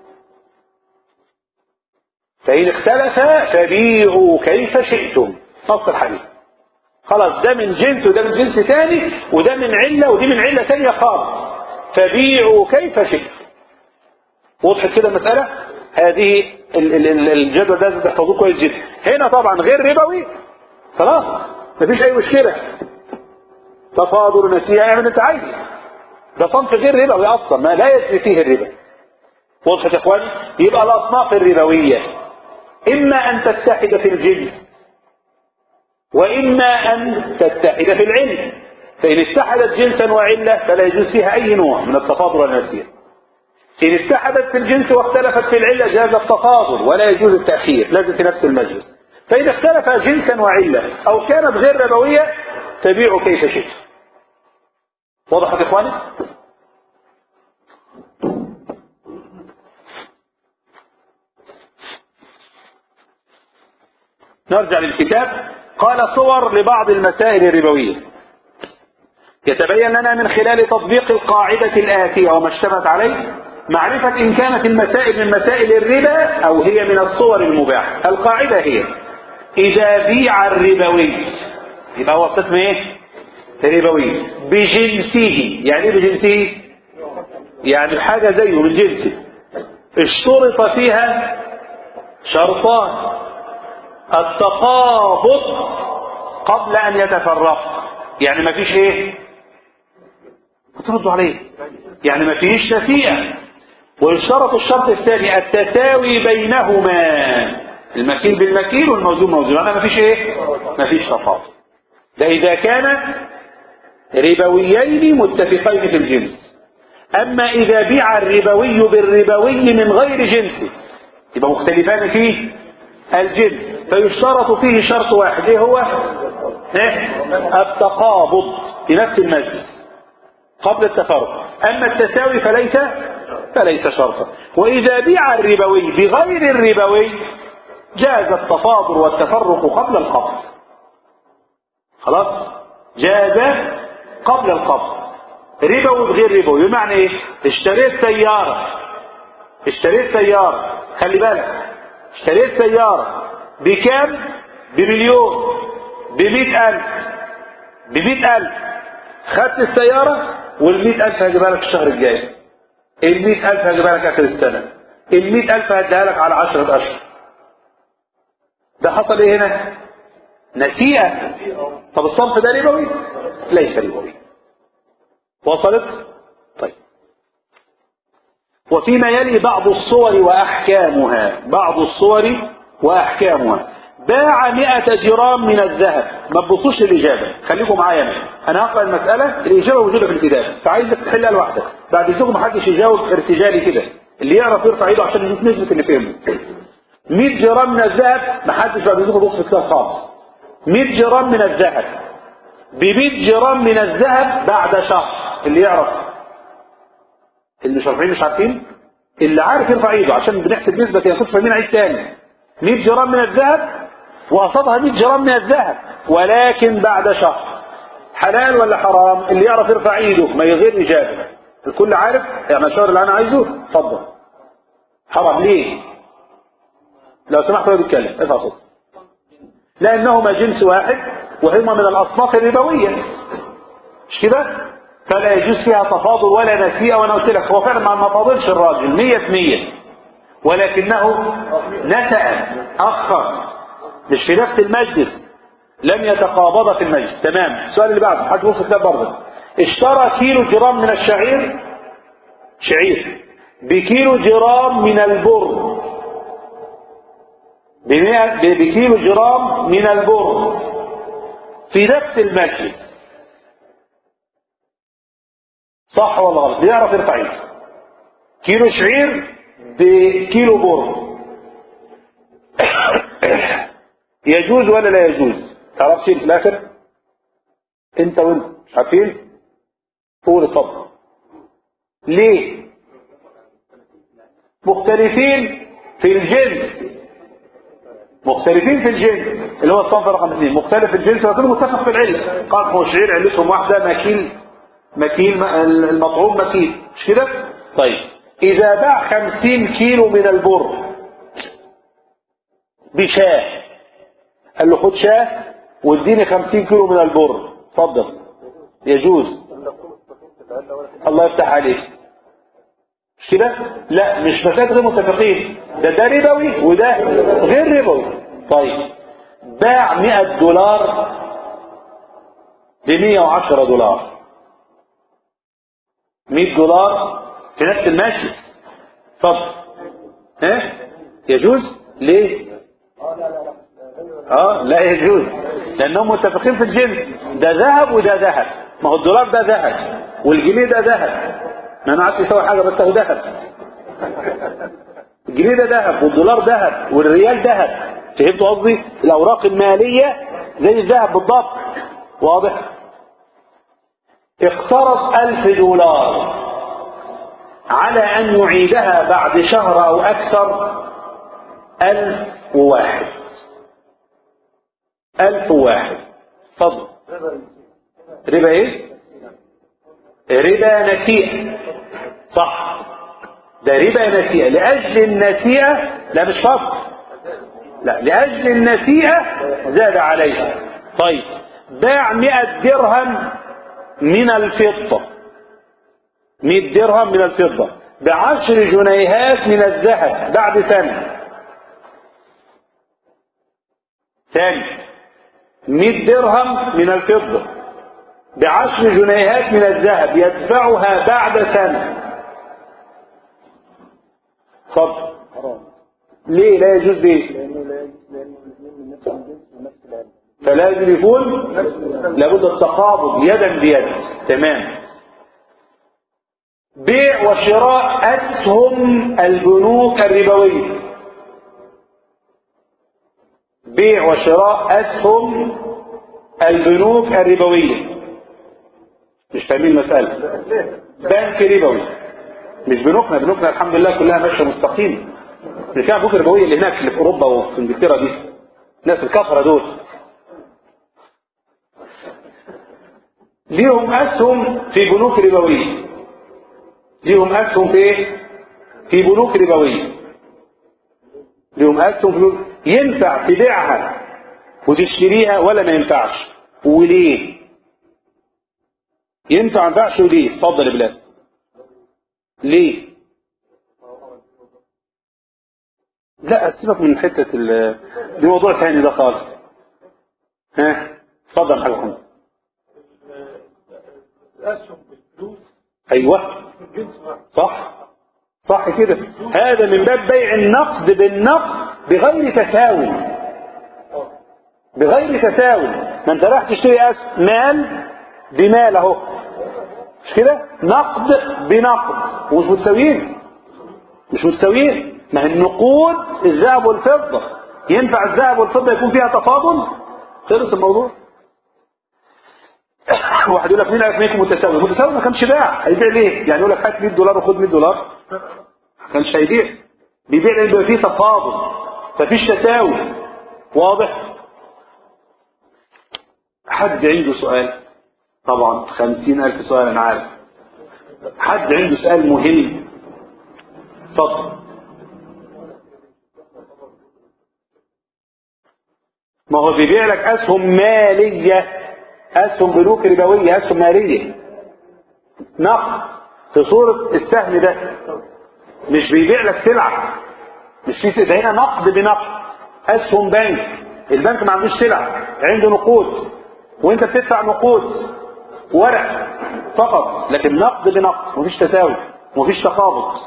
فإن اختلف فبيعوا كيف شئتم نص الحديث خلاص ده من جنس وده من جنس ثاني وده من علة ودي من علة ثانية خالص فبيعوا كيف شئتم وضحت كده المسألة هذه ال- ال- ال- الجدول ده تحفظوه كويس جدا هنا طبعا غير ربوي خلاص مفيش اي مشكلة تفاضل نسيئة اعمل انت عايزه ده صنف غير ربوي اصلا ما لا يجري فيه الربا وضحت يا اخواني يبقى الاصناف الربوية اما ان تتحد في الجنس وإما أن تتحد في العلم فإن اتحدت جنسا وعلة فلا يجوز فيها أي نوع من التفاضل والنسير إن اتحدت في الجنس واختلفت في العلة جاز التفاضل ولا يجوز التأخير لازم في نفس المجلس فإذا اختلف جنسا وعلة أو كانت غير ربوية تبيع كيف شئت وضحت إخواني؟ نرجع للكتاب قال صور لبعض المسائل الربوية يتبين لنا من خلال تطبيق القاعدة الآتية وما اشتمت عليه معرفة إن كانت المسائل من مسائل الربا أو هي من الصور المباحة القاعدة هي إذا بيع الربوي يبقى هو قسم إيه؟ ربوي بجنسه يعني إيه بجنسه؟ يعني حاجة زيه من جنسه اشترط فيها شرطان التقابض قبل أن يتفرق يعني ما فيش إيه؟ بتردوا عليه يعني ما فيش نسيئة ويشترط الشرط الثاني التساوي بينهما المكيل بالمكيل والموزون موزون انا ما فيش ايه ما فيش تفاضل ده اذا كان ربويين متفقين في الجنس اما اذا بيع الربوي بالربوي من غير جنسه يبقى مختلفان في الجنس فيشترط فيه شرط واحد ايه هو إيه؟ التقابض في نفس المجلس قبل التفرق أما التساوي فليس فليس شرطا وإذا بيع الربوي بغير الربوي جاز التفاضل والتفرق قبل القبض خلاص جاز قبل القبض ربوي بغير ربوي بمعنى ايه اشتريت سيارة اشتريت سيارة خلي بالك اشتريت سيارة بكام بمليون بمئة ألف بمئة ألف خدت السيارة والمئة ألف هجيبها لك الشهر الجاي المئة ألف هجيبها لك آخر السنة المئة ألف هديها لك على عشرة أشهر ده حصل إيه هنا؟ نسيئة طب الصنف ده ربوي؟ ليس ربوي وصلت؟ طيب وفيما يلي بعض الصور وأحكامها بعض الصور وأحكامها باع مئة جرام من الذهب ما تبصوش للإجابة خليكم معايا أنا أنا هقرأ المسألة الإجابة موجودة في الكتاب فعايزك تحلها لوحدك بعد ذلك ما حدش يجاوب ارتجالي كده اللي يعرف يرفع ايده عشان يشوف نسبة اللي فهمه 100 جرام من الذهب ما حدش بعد ذلك يبص في الكتاب خالص 100 جرام من الذهب ب 100 جرام من الذهب بعد شهر اللي يعرف اللي مش عارفين مش عارفين اللي عارف يرفع ايده عشان بنحسب نسبة كده كنت فاهمين عيد تاني 100 جرام من الذهب وقصدها 100 جرام من الذهب ولكن بعد شهر حلال ولا حرام اللي يعرف يرفع ايده ما يغير اجابه الكل عارف يعني الشهر اللي انا عايزه اتفضل حرام ليه لو سمحت هو بيتكلم ارفع صوت لانهما جنس واحد وهما من الاصناف الربويه مش كده فلا يجوز فيها تفاضل ولا نسيئه وانا قلت لك هو فعلا ما فاضلش الراجل 100 في 100 ولكنه نسأ اخر مش في نفس المجلس لم يتقابض في المجلس تمام السؤال اللي بعده حد وصل ده برضه اشترى كيلو جرام من الشعير شعير بكيلو جرام من البر بكيلو جرام من البر في نفس المجلس صح ولا غلط بيعرف يرفع ايده كيلو شعير بكيلو بر يجوز ولا لا يجوز تعرفش في الاخر انت وانت مش عارفين قول اتفضل ليه مختلفين في الجنس مختلفين في الجنس اللي هو الصنف رقم اثنين مختلف في الجنس ولكنه متفق في العله قال هو شعير علتهم واحده مكيل مكيل المطعوم مكيل مش كده طيب اذا باع خمسين كيلو من البر بشاه قال له خد شاه واديني خمسين كيلو من البر اتفضل يجوز الله يفتح عليك مش كده لا مش مسائل غير متفقين ده ده ربوي وده غير ربوي طيب باع 100 دولار ب 110 دولار 100 دولار في نفس المجلس اتفضل ها يجوز ليه اه لا يجوز لانهم متفقين في الجنس ده ذهب وده ذهب ما هو الدولار ده ذهب والجنيه ده ذهب ما انا عارف يساوي حاجه بس هو ذهب الجنيه ده ذهب والدولار ذهب والريال ذهب فهمتوا قصدي الاوراق الماليه زي الذهب بالضبط واضح اقترض ألف دولار على أن يعيدها بعد شهر أو أكثر ألف وواحد ألف وواحد فضل ربا إيه؟ ربا نسيئة صح ده ربا نسيئة لأجل النسيئة لا مش فضل لا لأجل النسيئة زاد عليها طيب باع مئة درهم من الفضة مئة درهم من الفضة بعشر جنيهات من الذهب بعد سنة ثاني مئة درهم من الفضة بعشر جنيهات من الذهب يدفعها بعد سنة فضل ليه لا يجوز ليه لانه لا لانه الاثنين من نفس الجنس ونفس العلم فلازم يكون لابد التقابض يدا بيد تمام بيع وشراء أسهم البنوك الربوية بيع وشراء أسهم البنوك الربوية مش فاهمين المسألة بنك ربوي مش بنوكنا بنوكنا الحمد لله كلها ماشية مستقيمة اللي كان بنوك الربوية اللي هناك اللي في أوروبا وفي إنجلترا دي الناس الكفرة دول ليهم أسهم في بنوك ربوية ليهم أسهم في إيه؟ في بنوك ربوية ليهم أسهم في بنوك ينفع تبيعها وتشتريها ولا ما ينفعش وليه ينفع ما ينفعش وليه اتفضل يا بلال ليه لا سيبك من حتة ال دي موضوع ثاني ده خالص ها اتفضل حاجة محمد الاسهم بالفلوس ايوه من جنس واحد صح صح كده هذا من باب بيع النقد بالنقد بغير تساوي بغير تساوي ما انت رايح تشتري أس- مال بمال اهو مش كده نقد بنقد ومش متساويين مش متساويين ما هي النقود الذهب والفضة ينفع الذهب والفضة يكون فيها تفاضل خلص الموضوع واحد يقول لك مين عارف مين متساوي متساوي ما كانش باع هيبيع ليه يعني يقول لك هات 100 دولار وخد 100 دولار ما كانش هيبيع بيبيع لان بيبقى فيه تفاضل مفيش تساوي واضح حد عنده سؤال طبعا خمسين ألف سؤال أنا عارف حد عنده سؤال مهم اتفضل ما هو بيبيع لك أسهم مالية أسهم بنوك ربوية أسهم مالية نقد في صورة السهم ده مش بيبيع لك سلعة مش في ده هنا نقد بنقد أسهم بنك البنك ما عندوش سلع عنده نقود وانت بتدفع نقود ورق فقط لكن نقد بنقد مفيش تساوي مفيش تقابض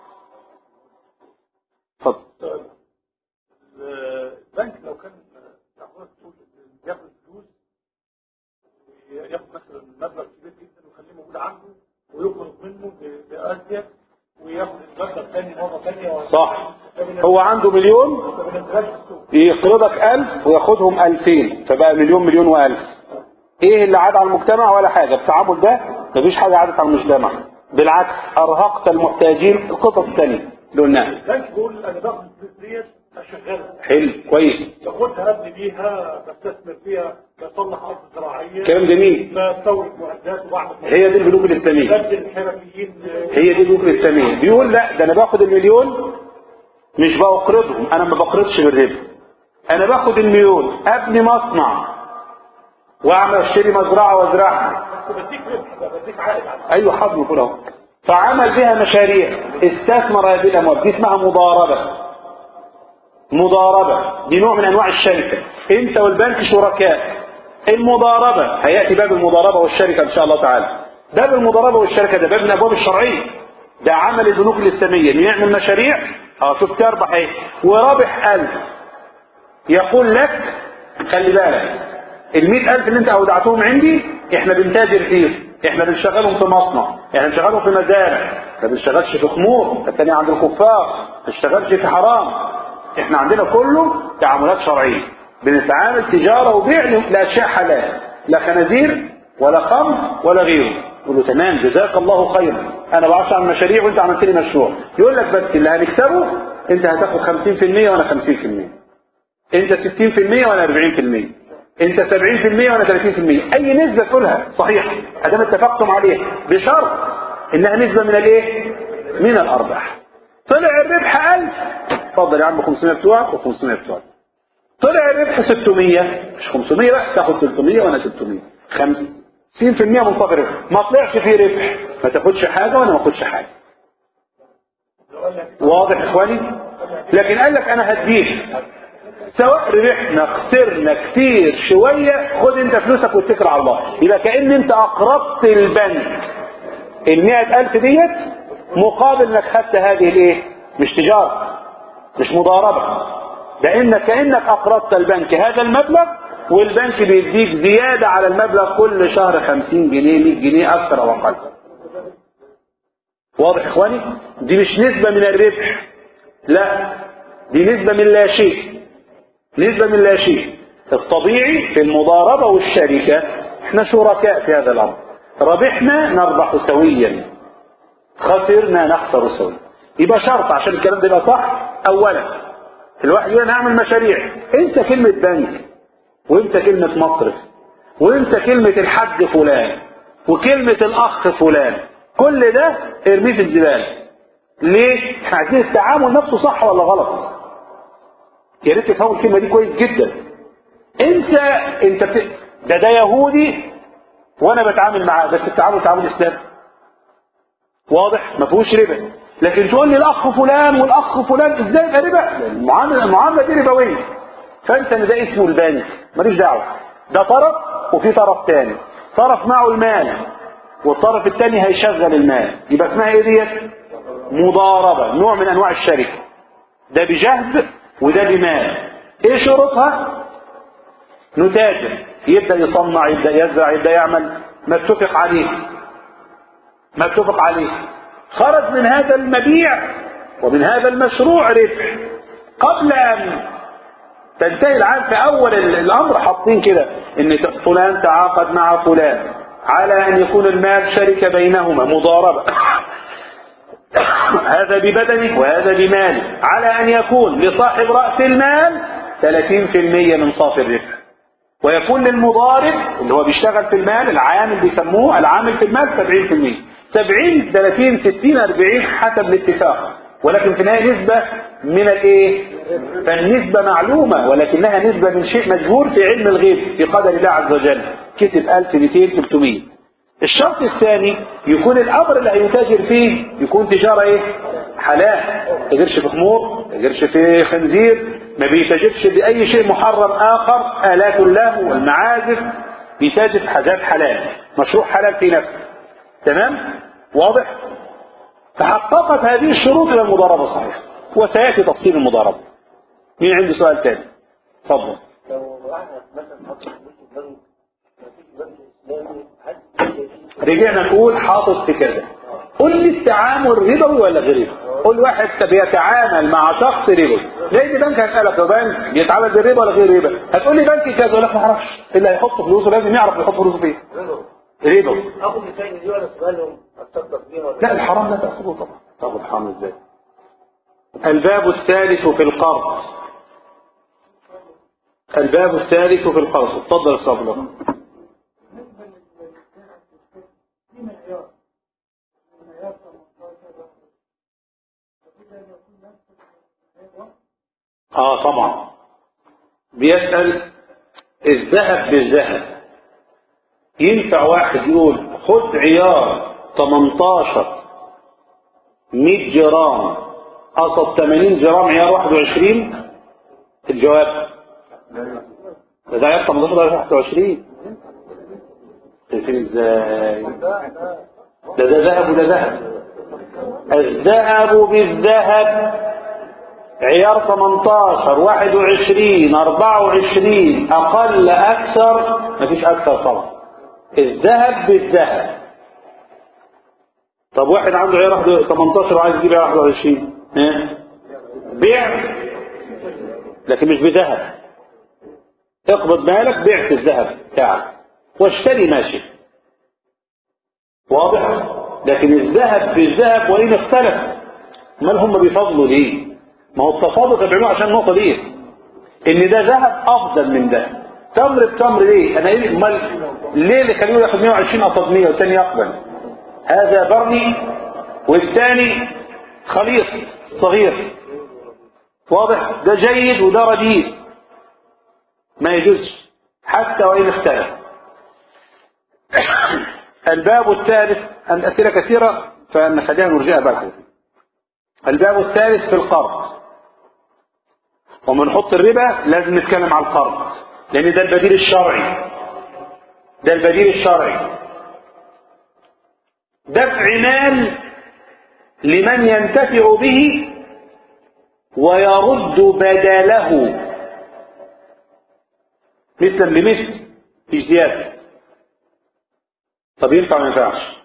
اتفضل البنك لو كان ياخد ياخد فلوس وياخد مثلا مبلغ كبير جدا ويخليه موجود عنده ويقرض منه ب- بأزيد وياخد المبلغ تاني مرة تانية صح هو عنده مليون ما بننزلش في السوق يقرضك ألف وياخدهم ألفين فبقى مليون مليون وألف ايه اللي عاد على المجتمع ولا حاجة التعامل ده مفيش حاجة عادت على المجتمع بالعكس أرهقت المحتاجين القصص الثانية اللي قلناها البنك بيقول انا باخد الفلوس ديت اشغلها حلو كويس باخدها ابني بيها بستثمر فيها بصلح ارض زراعيه كلام جميل بستورد معدات وبعمل هي دي البنوك الإسلامية بدل الحرفيين هي دي البنوك الإسلامية بيقول لا ده أنا باخد المليون مش بقرضهم أنا ما بقرضش بالربا أنا باخد المليون أبني مصنع وأعمل أشتري مزرعة وأزرعها بس بديك ربح بديك عائد على ايوه حضن كل اهو فعمل بها مشاريع استثمر هذه الاموال دي اسمها مضاربه مضاربه دي نوع من انواع الشركه انت والبنك شركاء المضاربه هياتي باب المضاربه والشركه ان شاء الله تعالى باب المضاربه والشركه ده باب من الابواب الشرعيه ده عمل البنوك الاسلاميه ان يعمل مشاريع اه شوف تربح ايه ورابح ألف يقول لك خلي بالك ال 100000 اللي انت اودعتهم عندي احنا بنتاجر فيه احنا بنشغلهم في مصنع احنا بنشغلهم في مزارع ما بنشتغلش في خمور الثاني عند الكفار ما بنشتغلش في حرام احنا عندنا كله تعاملات شرعيه بنتعامل تجاره وبيع لاشياء حلال لا خنازير ولا خمر ولا غيره يقول له تمام جزاك الله خيرا انا بعرفش عن مشاريع وانت عملت لي مشروع يقول لك بس اللي هنكسبه انت هتاخد 50% وانا 50% انت 60% وانا 40% انت 70% وانا 30% اي نسبة تقولها صحيحة ادام اتفقتم عليه بشرط انها نسبة من الايه من الارباح طلع الربح 1000 اتفضل يا عم 500 بتوعك و500 بتوعك طلع الربح 600 مش 500 بقى تاخد 300 وانا 300 50% من صافي الربح ما طلعش فيه ربح ما تاخدش حاجة وانا ما اخدش حاجة واضح يا اخواني لكن قال لك انا هديك سواء ربحنا خسرنا كتير شوية خد انت فلوسك واتكل على الله يبقى كأن انت اقرضت البنك المئة الف ديت مقابل انك خدت هذه الايه مش تجارة مش مضاربة لانك كأنك اقرضت البنك هذا المبلغ والبنك بيديك زيادة على المبلغ كل شهر خمسين جنيه 100 جنيه اكثر او اقل واضح يا اخواني دي مش نسبة من الربح لا دي نسبة من لا شيء نسبة من لا شيء الطبيعي في المضاربة والشركة احنا شركاء في هذا الامر ربحنا نربح سويا خسرنا نخسر سويا يبقى شرط عشان الكلام ده يبقى صح اولا الواحد يقول انا اعمل مشاريع انسى كلمة بنك وانسى كلمة مصرف وانسى كلمة الحاج فلان وكلمة الاخ فلان كل ده ارميه في الزبالة ليه؟ احنا عايزين التعامل نفسه صح ولا غلط يا ريت تفهموا الكلمة دي كويس جدا انت انت بت... ده ده يهودي وانا بتعامل معاه بس التعامل تعامل اسلامي واضح ما فيهوش ربا لكن تقول لي الاخ فلان والاخ فلان ازاي يبقى ربا المعامله المعامله دي ربويه فانت ان ده اسمه البنك ماليش دعوه ده طرف وفي طرف تاني طرف معه المال والطرف الثاني هيشغل المال يبقى اسمها ايه ديت مضاربه نوع من انواع الشركه ده بجهد وده بمال ايه شروطها نتاجر يبدا يصنع يبدا يزرع يبدا يعمل ما اتفق عليه ما اتفق عليه خرج من هذا المبيع ومن هذا المشروع ربح قبل ان تنتهي العام في اول الامر حاطين كده ان فلان تعاقد مع فلان على ان يكون المال شركه بينهما مضاربه هذا ببدنه وهذا بماله على ان يكون لصاحب راس المال 30% من صافي الربح ويكون للمضارب اللي هو بيشتغل في المال العامل بيسموه العامل في المال 70% 70 30 60 40 حسب الاتفاق ولكن في النهايه نسبه من الايه فالنسبه معلومه ولكنها نسبه من شيء مجهول في علم الغيب في قدر الله عز وجل كسب 1000 200 300 الشرط الثاني يكون الامر اللي هيتاجر فيه يكون تجاره ايه حلال ما تاجرش في خمور ما تاجرش في خنزير ما بيتاجرش باي شيء محرم اخر الات الله والمعازف بيتاجر في حاجات حلال مشروع حلال في نفسه تمام واضح تحققت هذه الشروط الى المضاربه صحيح وسياتي تفصيل المضاربه مين عنده سؤال ثاني تفضل لو واحد مثلا حط فلوس في بنك مفيش بنك اسلامي هل رجعنا نقول حاطط في كذا قل لي التعامل ربوي ولا غير ربوي قل واحد بيتعامل مع شخص ربوي لان بنك هيسالك لو بنك بيتعامل بالربا ولا غير ربا هتقول لي بنك كذا ولا ما اعرفش اللي هيحط فلوسه لازم يعرف يحط فلوسه فين ربوي اخد مثال دي وانا سؤالهم اتصدق بيها ولا لا الحرام لا تاخذه طبعا طب الحرام ازاي الباب الثالث في القرض الباب الثالث في القرض اتفضل يا صبرا اه طبعا بيسأل الذهب بالذهب ينفع واحد يقول خد عيار 18 100 جرام قصد 80 جرام عيار 21 الجواب ده ده عيار 18 ده 21 شايفين ازاي ده ده ذهب وده ذهب الذهب بالذهب عيار 18 21 24 اقل اكثر مفيش اكثر طبعا الذهب بالذهب طب واحد عنده عيار 18 وعايز يجيب عيار 21 ها بيع لكن مش بذهب اقبض مالك بعت الذهب بتاعك واشتري ما شئت واضح لكن الذهب بالذهب وإن اختلف امال هم بيفضلوا ليه ما هو التفاضل كانوا بيعملوه عشان النقطه دي ان ده ذهب افضل من ده تمر بتمر ليه انا ايه امال ليه اللي خليه ياخد 120 قصاد 100 والثاني يقبل هذا برني والثاني خليط صغير واضح ده جيد وده رديء ما يجوزش حتى وان اختلف الباب الثالث الاسئله كثيره فنخليها نرجعها بعد الباب الثالث في القرض وما نحط الربا لازم نتكلم على القرض لان ده البديل الشرعي ده البديل الشرعي دفع مال لمن ينتفع به ويرد بدله مثلا بمثل في زياده طب ينفع ولا ما ينفعش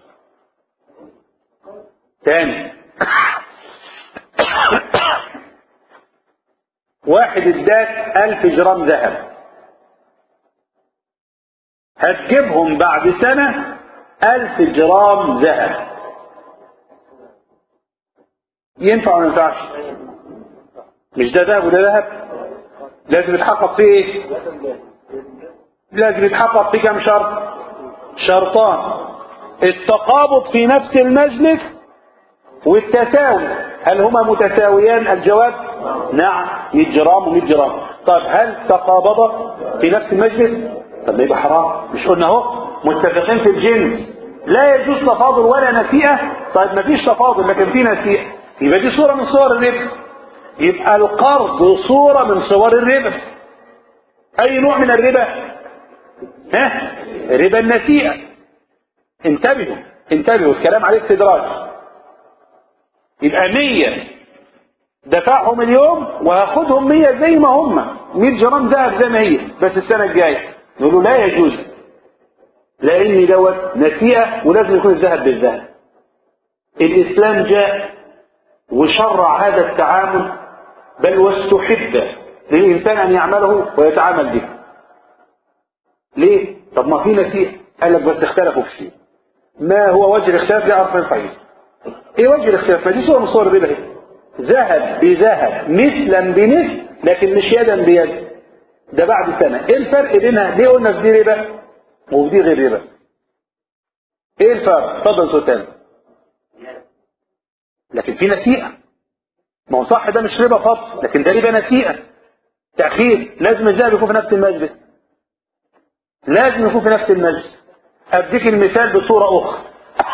تاني واحد اداك ألف جرام ذهب هتجيبهم بعد سنة ألف جرام ذهب ينفع ولا ما ينفعش مش ده ذهب وده ذهب لازم يتحقق فيه ايه لازم يتحقق فيه كم شرط شرطان التقابض في نفس المجلس والتساوي هل هما متساويان الجواب نعم 100 جرام و100 جرام طيب هل تقابضا في نفس المجلس طب يبقى حرام مش قلنا اهو متفقين في الجنس لا يجوز تفاضل ولا نسيئة طيب ما فيش تفاضل لكن في نسيئة يبقى دي صورة من صور الربا يبقى القرض صورة من صور الربا اي نوع من الربا ها ربا النسيئة انتبهوا انتبهوا الكلام عليه استدراج يبقى مية دفعهم اليوم وهاخدهم مية زي ما هم مية جرام ذهب زي ما هي بس السنة الجاية نقول له لا يجوز لأن دوت نسيئة ولازم يكون الذهب بالذهب الإسلام جاء وشرع هذا التعامل بل واستحب للإنسان أن يعمله ويتعامل به ليه؟ طب ما في نسيئة قال لك بس اختلفوا في شيء ما هو وجه الاختلاف لا أصل صحيح ايه وجه الاختلاف ما دي صورة من صور الربا اهي ذهب بذهب مثلا بمثل لكن مش يدا بيد ده بعد سنة ايه الفرق بينها ليه قلنا في دي ربا وفي دي غير ربا ايه الفرق اتفضل سلطان لكن في نسيئة ما هو صح ده مش ربا فضل لكن ده ربا نسيئة تأخير لازم الذهب يكون في نفس المجلس لازم يكون في نفس المجلس اديك المثال بصورة اخرى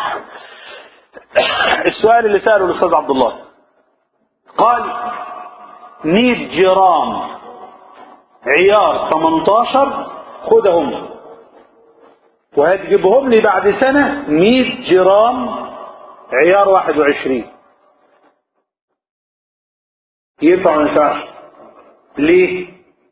السؤال اللي سأله الأستاذ عبد الله قال 100 جرام عيار 18 خدهم وهتجيبهم لي بعد سنة 100 جرام عيار 21 ينفع ولا ما ينفعش؟ ليه؟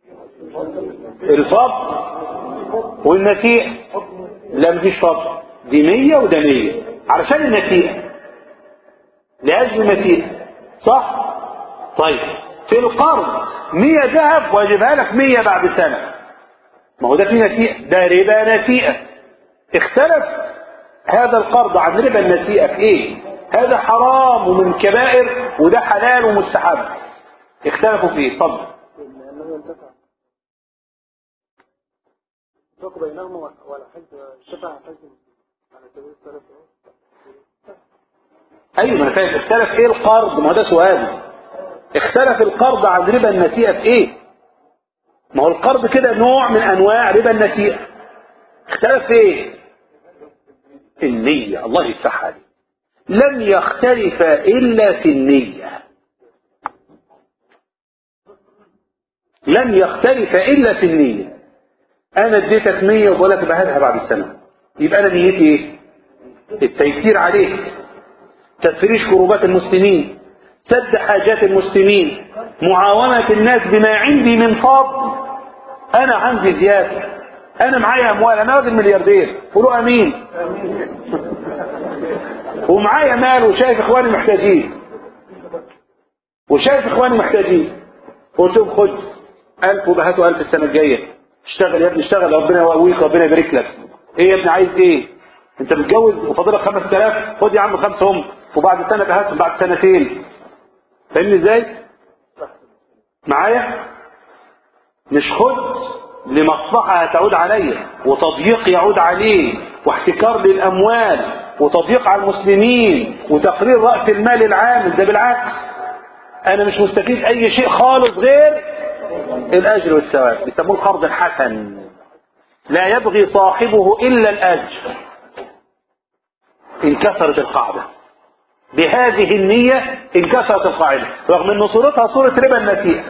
الفضل والنسيئة لا مفيش فضل دي 100 وده 100 علشان النسيئة لأجل النسيئة صح؟ طيب في القرض 100 ذهب واجيبها لك 100 بعد سنة ما هو ده في نسيئة ده ربا نسيئة اختلف هذا القرض عن ربا النسيئة في ايه؟ هذا حرام ومن كبائر وده حلال ومستحب اختلفوا في ايه؟ اتفضل لأنه ينتفع الفرق بينهما ولا حد اشتفع حد على سبيل السلف ايوه ما انا فاهم اختلف ايه القرض ما هو ده سؤال اختلف القرض عن ربا النسيئة في ايه ما هو القرض كده نوع من انواع ربا النسيئة اختلف في ايه النية الله يفتح عليك لم يختلف الا في النية لم يختلف الا في النية انا اديتك 100 وبقول لك يبقى هاتها بعد السنة يبقى انا نيتي ايه التيسير عليك تفريش كروبات المسلمين سد حاجات المسلمين معاونة الناس بما عندي من فضل أنا عندي زيادة أنا معايا أموال أنا راجل ملياردير قولوا أمين ومعايا مال وشايف إخواني محتاجين وشايف إخواني محتاجين قلت لهم خد ألف وبهاتوا ألف السنة الجاية اشتغل يا ابني اشتغل ربنا يقويك ربنا يبارك لك ايه يا ابني عايز ايه انت متجوز وفاضلك 5000 خد يا عم خمسة هم وبعد سنة بهاتهم بعد سنتين فاهمني ازاي معايا مش خد لمصلحة هتعود عليا وتضييق يعود عليه واحتكار للأموال وتضييق على المسلمين وتقرير رأس المال العام ده بالعكس أنا مش مستفيد أي شيء خالص غير الأجر والثواب بيسموه القرض الحسن لا يبغي صاحبه إلا الأجر انكسرت القاعدة بهذه النية انكسرت القاعدة رغم أن صورتها صورة ربا النسيئة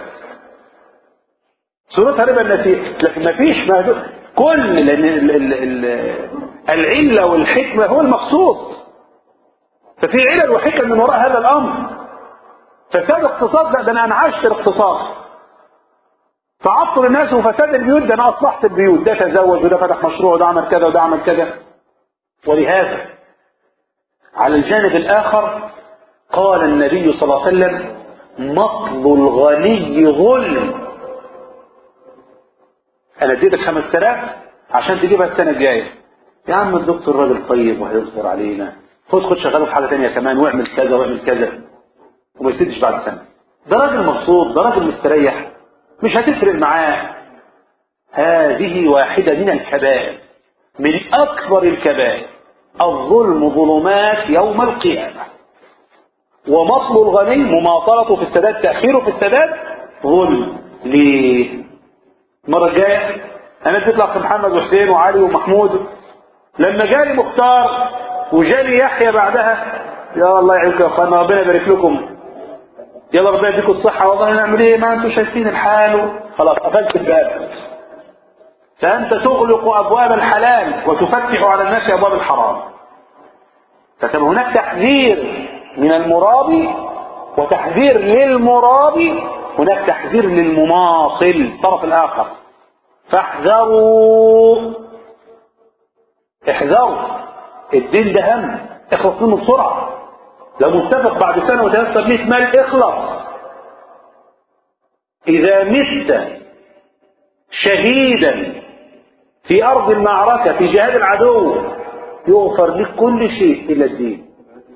صورتها ربا النسيئة لكن ما فيش ما كل لأن ال- ال- ال- العلة والحكمة هو المقصود ففي علل وحكم من وراء هذا الأمر فساد اقتصاد لا ده أنا أنعشت الاقتصاد تعطل الناس وفساد البيوت ده أنا أصلحت البيوت ده تزوج وده فتح مشروع وده عمل كذا وده عمل كذا ولهذا على الجانب الآخر قال النبي صلى الله عليه وسلم مطل الغني ظلم انا اديتك 5000 عشان تجيبها السنه الجايه يا عم الدكتور راجل طيب وهيصبر علينا خد خد شغاله في حاجه ثانيه كمان واعمل كذا واعمل كذا وما يسدش بعد سنه ده راجل مبسوط ده راجل مستريح مش هتفرق معاه هذه واحده من الكبائر من اكبر الكبائر الظلم ظلمات يوم القيامه ومطل الغني مماطلته في السداد تاخيره في السداد ظلم ليه المرة الجاية أنا اديت لأخ محمد وحسين وعلي ومحمود لما جالي مختار وجالي يحيى بعدها يا الله يعينكم يا اخوانا ربنا يبارك لكم يلا ربنا يديكم الصحة والله نعمل ايه ما انتم شايفين الحال خلاص قفلت الباب فأنت تغلق أبواب الحلال وتفتح على الناس أبواب الحرام فكان هناك تحذير من المرابي وتحذير للمرابي هناك تحذير للمماطل الطرف الآخر فاحذروا احذروا الدين ده هم اخلص منه بسرعة لو متفق بعد سنة وتيسر 100 مال اخلص إذا مت شهيدا في أرض المعركة في جهاد العدو يغفر لك كل شيء إلا الدين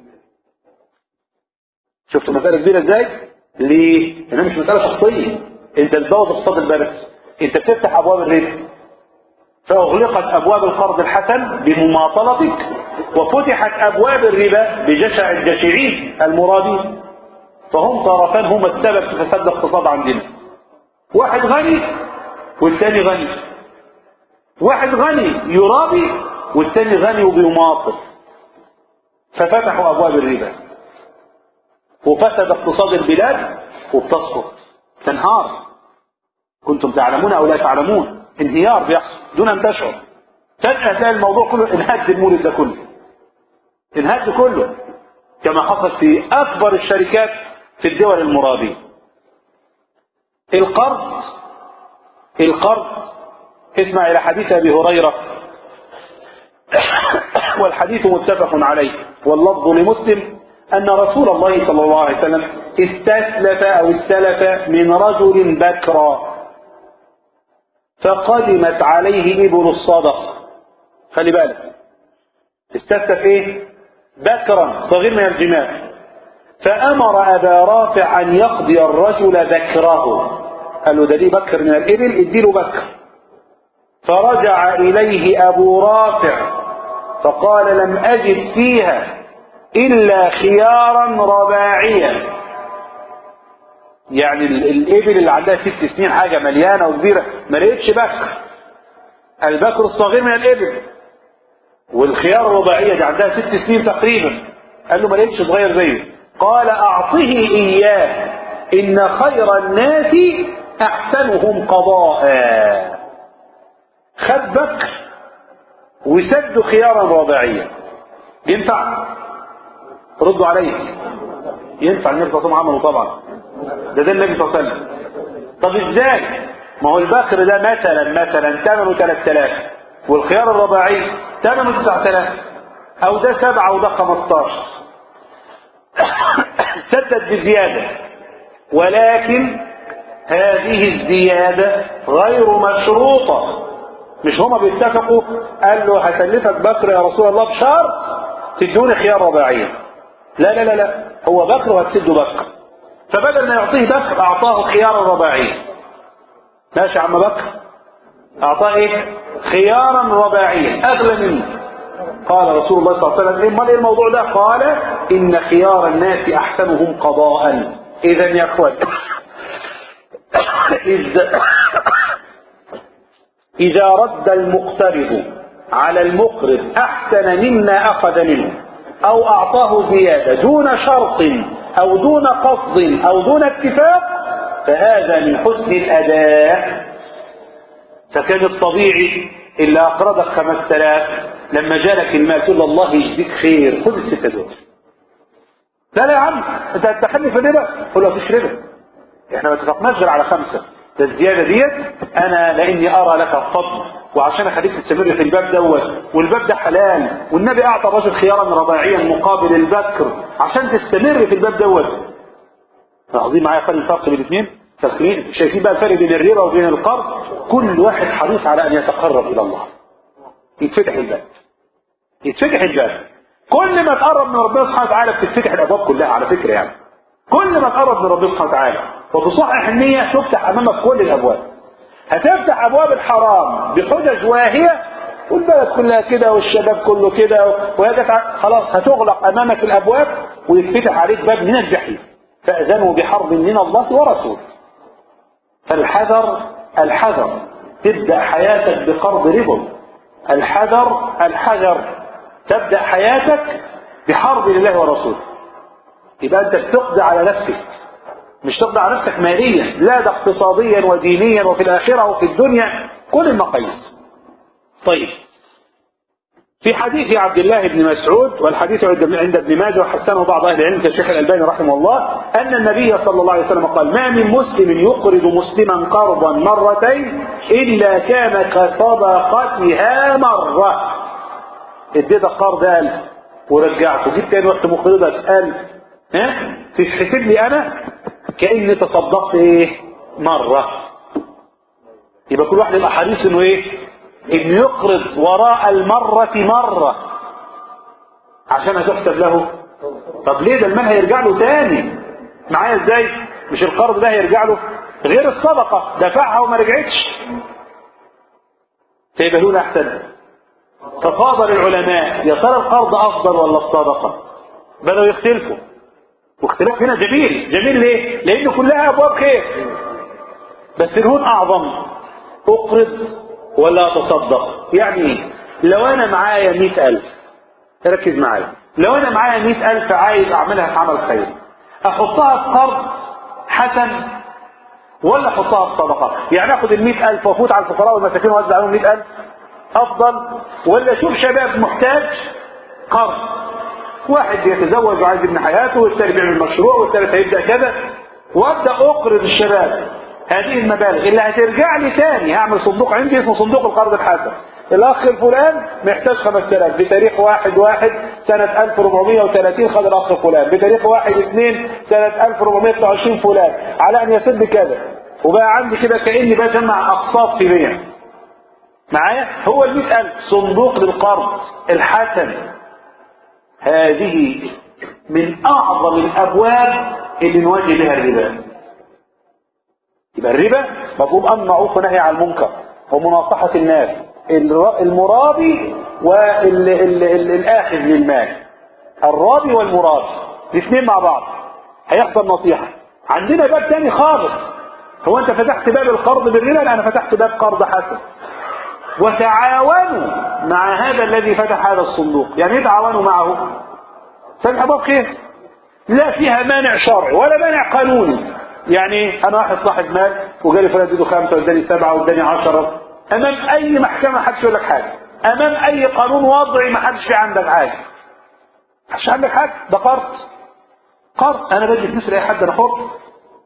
شفتوا مسألة كبيرة ازاي؟ ليه؟ لأنها مش مسألة شخصية انت بتبوظ اقتصاد البلد انت بتفتح أبواب الربا فأغلقت أبواب القرض الحسن بمماطلتك وفتحت أبواب الربا بجشع الجشعين المرادين فهم طرفان هما السبب في فساد الاقتصاد عندنا واحد غني والثاني غني واحد غني يرابي والثاني غني وبيماطل ففتحوا أبواب الربا وفسد اقتصاد البلاد وبتسقط تنهار كنتم تعلمون أو لا تعلمون انهيار بيحصل دون أن تشعر فجأة تلاقي الموضوع كله انهد المولد ده كله انهد كله كما حصل في أكبر الشركات في الدول المرابية القرض القرض اسمع إلى حديث أبي هريرة والحديث متفق عليه واللفظ لمسلم أن رسول الله صلى الله عليه وسلم استسلف أو استلف من رجل بكرا فقدمت عليه إبل الصدقة خلي بالك استسلف إيه بكرا صغير من الجمال فأمر أبا رافع أن يقضي الرجل بكره قال له ده ليه بكر من الإبل اديله بكر فرجع إليه أبو رافع فقال لم أجد فيها إلا خيارا رباعيا يعني ال- الإبل اللي عندها ست سنين حاجة مليانة وكبيرة ما لقيتش بكر البكر الصغير من الإبل والخيار الرباعية دي عندها ست سنين تقريبا قال له ما لقيتش صغير زيه قال أعطه إياه إن خير الناس أحسنهم قضاء خد بكر وسد خيارا رباعيا ينفع ردوا عليه ينفع ان يرفع عمله طبعا ده ده النبي صلى الله عليه وسلم طب ازاي ما هو البكر ده مثلا مثلا ثمنه 3000 والخيار الرباعي ثمنه 9000 او ده سبعة وده 15 سدد بزيادة ولكن هذه الزيادة غير مشروطة مش هما بيتفقوا قال له هكلفك بكر يا رسول الله بشرط تدوني خيار رباعية لا لا لا لا هو بكر وهتسده بكر فبدل ما يعطيه بكر اعطاه خيارا رباعيا ماشي يا عم بكر اعطاه ايه خيارا رباعيا اغلى منه قال رسول الله صلى الله عليه وسلم امال ايه الموضوع ده قال ان خيار الناس احسنهم قضاء اذا يا اخوان إذا, إذا رد المقترض على المقرض أحسن مما أخذ منه أو أعطاه زيادة دون شرط أو دون قصد أو دون اتفاق فهذا من حسن الأداء فكان الطبيعي اللي أقرضك خمس تلاف لما جالك المال تقول الله يجزيك خير خذ الستة دول لا لا يا عم انت هتدخلني في الربا قول له مفيش ربا احنا ما اتفقناش غير على خمسة ده الزيادة ديت انا لاني ارى لك الفضل وعشان اخليك تستمر في الباب دوت والباب ده حلال والنبي اعطى الرجل خيارا رباعيا مقابل البكر عشان تستمر في الباب دوت لاحظين معايا فرق الفرق بين الاثنين فاكرين شايفين بقى الفرق بين الربا وبين القرض كل واحد حريص على ان يتقرب الى الله يتفتح الباب يتفتح الباب كل ما تقرب من ربنا سبحانه وتعالى بتتفتح الابواب كلها على فكره يعني كل ما تقرب من ربنا سبحانه وتعالى وتصحح النية تفتح أمامك كل الأبواب هتفتح أبواب الحرام بحجج واهية والبلد كلها كده والشباب كله كده وهي خلاص هتغلق أمامك الأبواب ويتفتح عليك باب من الجحيم فأذنوا بحرب من الله ورسوله فالحذر الحذر تبدأ حياتك بقرض ربا الحذر الحذر تبدأ حياتك بحرب لله ورسوله يبقى أنت بتقضي على نفسك مش تقضي على نفسك ماليا لا ده اقتصاديا ودينيا وفي الآخرة وفي الدنيا كل المقاييس طيب في حديث عبد الله بن مسعود والحديث عند ابن ماجه وحسنه بعض اهل العلم كالشيخ الالباني رحمه الله ان النبي صلى الله عليه وسلم قال ما من مسلم يقرض مسلما قرضا مرتين الا كان كصدقتها مره اديتك قرض ألف ورجعته جبت تاني رحت مقرضك ألف ها تحسب لي انا كاني تصدقت ايه مره يبقى كل واحد يبقى حريص انه ايه انه يقرض وراء المرة مرة عشان هتحسب له طب ليه ده المال هيرجع له تاني معايا ازاي مش القرض ده هيرجع له غير الصدقة دفعها وما رجعتش فيبقى له احسن تفاضل العلماء يا ترى القرض افضل ولا الصدقة بدأوا يختلفوا واختلاف هنا جميل جميل ليه لان كلها ابواب خير بس الهون اعظم اقرض ولا اتصدق يعني ايه لو انا معايا مئة الف ركز معايا لو انا معايا مئة الف عايز اعملها في عمل خير احطها في قرض حسن ولا احطها في صدقة يعني اخد المئة الف وافوت على الفقراء والمساكين واوزع عليهم مئة الف افضل ولا اشوف شباب محتاج قرض واحد بيتزوج وعايز يبني حياته والثاني بيعمل مشروع والثالث هيبدا كذا وابدا اقرض الشباب هذه المبالغ اللي هترجع لي تاني هعمل صندوق عندي اسمه صندوق القرض الحسن الاخ الفلان محتاج 5000 بتاريخ واحد واحد سنة 1430 خد الاخ فلان بتاريخ واحد اثنين سنة 1429 فلان على ان يسد كذا وبقى عندي كده كأني بجمع اقساط في بيع معايا هو ال 100000 صندوق للقرض الحسن هذه من اعظم الابواب اللي نواجه بها الربا يبقى الربا مطلوب امر معروف ونهي عن المنكر ومناصحه الناس المرابي والاخذ للمال الرابي والمرابي الاثنين مع بعض هيحصل نصيحه عندنا باب تاني خالص هو انت فتحت باب القرض بالربا لا انا فتحت باب قرض حسن وتعاونوا مع هذا الذي فتح هذا الصندوق يعني ايه تعاونوا معه فتح باب خير لا فيها مانع شرعي ولا مانع قانوني يعني انا واحد صاحب مال وجالي فلان اديته خمسه واداني سبعه واداني عشره امام اي محكمه محدش يقول لك حاجه امام اي قانون وضعي ما حدش في عندك حاجه محدش عندك حاجه ده قرض قرض انا بدي فلوس لاي حد انا حر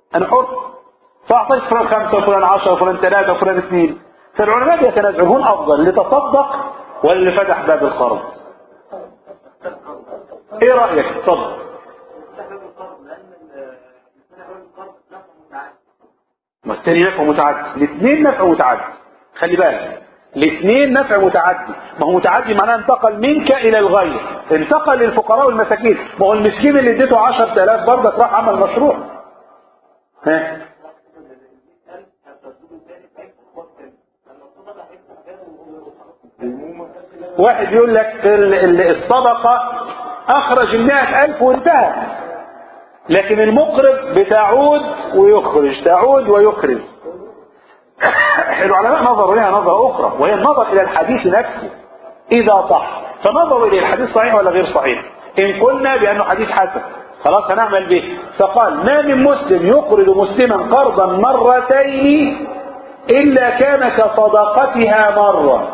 انا حر فاعطيت فلان خمسة وفلان عشرة وفلان ثلاثة وفلان اثنين فالعلماء يتنازعون افضل اللي تصدق ولا اللي فتح باب القرض ايه رأيك اتفضل ما الثاني نفع متعدي الاثنين نفع متعدي خلي بالك الاثنين نفع متعدي ما هو متعدي معناه انتقل منك الى الغير انتقل للفقراء والمساكين ما هو المسكين اللي اديته 10000 برضك راح عمل مشروع ها واحد يقول لك ال- ال- الصدقة أخرج المائة ألف وانتهى لكن المقرض بتعود ويخرج تعود ويخرج العلماء نظروا لها نظرة أخرى وهي النظر إلى الحديث نفسه إذا صح فنظروا إلى الحديث صحيح ولا غير صحيح إن قلنا بأنه حديث حسن خلاص هنعمل به فقال ما من مسلم يقرض مسلما قرضا مرتين إلا كان كصدقتها مرة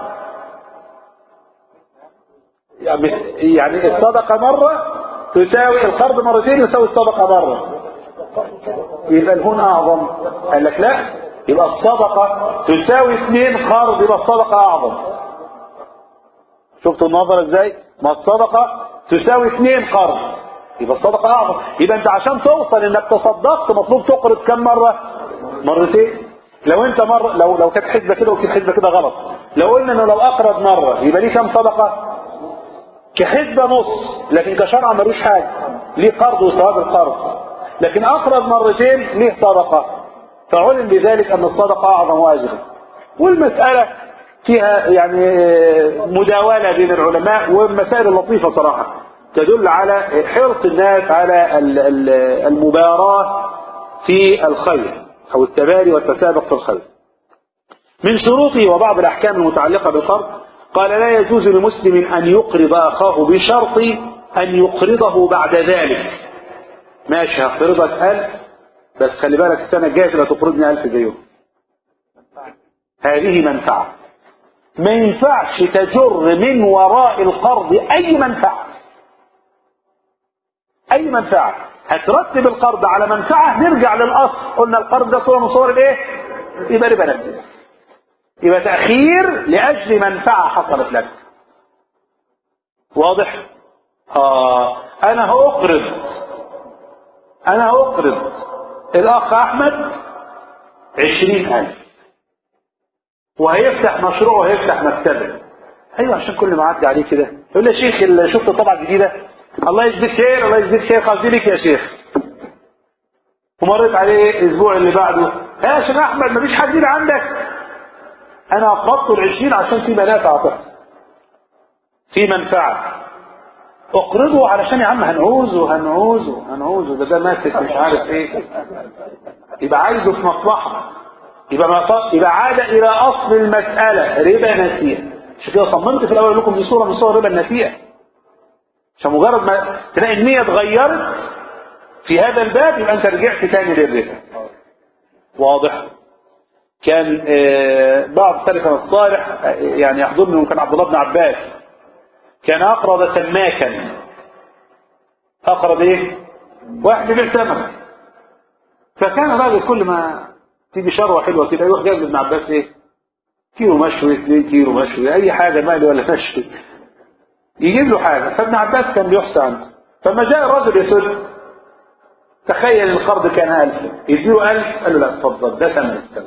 يعني الصدقة مرة تساوي القرض مرتين يساوي الصدقة مرة يبقى الهون أعظم قال لك لا يبقى الصدقة تساوي اثنين قرض يبقى الصدقة أعظم شفتوا النظر ازاي ما الصدقة تساوي اثنين قرض يبقى الصدقة أعظم يبقى أنت عشان توصل إنك تصدقت مطلوب تقرض كم مرة مرتين لو انت مرة لو لو كانت حسبة كده وكانت حسبة كده غلط لو قلنا انه لو اقرض مرة يبقى ليه كم صدقة كحسبة نص لكن كشرع ملوش حاجة ليه قرض وثواب القرض لكن اقرض مرتين ليه صدقة فعلم بذلك ان الصدقة اعظم واجرا والمسألة فيها يعني مداولة بين العلماء والمسائل اللطيفة صراحة تدل على حرص الناس على ال- ال- المباراة في الخير او التباري والتسابق في الخير من شروطه وبعض الأحكام المتعلقة بالقرض قال لا يجوز لمسلم أن يقرض أخاه بشرط أن يقرضه بعد ذلك ماشي هقرضك ألف بس خلي بالك السنة الجاية تبقى تقرضني ألف زيهم هذه منفعة ما ينفعش تجر من وراء القرض أي منفعة أي منفعة هترتب القرض على منفعة نرجع للأصل قلنا القرض ده صورة من صور الإيه؟ يبقى ربا نفسي يبقى تأخير لأجل منفعة حصلت لك واضح آه أنا هأقرض أنا هأقرض الأخ أحمد عشرين ألف وهيفتح مشروع وهيفتح مكتبة أيوة عشان كل ما عدي عليه كده يقول لي يا شيخ اللي شفت طبعة جديدة الله يجزيك خير الله يجزيك خير قصدي لك يا شيخ ومريت عليه الأسبوع اللي بعده يا شيخ أحمد مفيش حد جديد عندك انا اقبضت العشرين عشان في منافع تحصل في منفعة اقرضه علشان يا عم هنعوزه هنعوزه هنعوزه ده ده ماسك مش عارف ايه يبقى عايزه في مصلحة يبقى ما يبقى عاد الى اصل المسألة ربا نسيئة عشان كده صممت في الاول أقول لكم دي صورة من صور ربا النسيئة عشان مجرد ما تلاقي النية اتغيرت في هذا الباب يبقى انت رجعت تاني للربا واضح كان آه، بعض سلف الصالح آه، يعني يحضرني كان عبد الله بن عباس كان أقرض سماكا أقرض إيه؟ واحد يبيع سمك فكان الراجل كل ما تيجي شروة حلوة كده يروح جايب ابن عباس إيه؟ كيلو مشوي 2 كيلو مشوي أي حاجة مقلي ولا مشوي يجيب له حاجة فابن عباس كان بيحسى عنده فلما جاء الرجل يسد تخيل القرض كان ألف يديله ألف قال له لا اتفضل ده ثمن السمك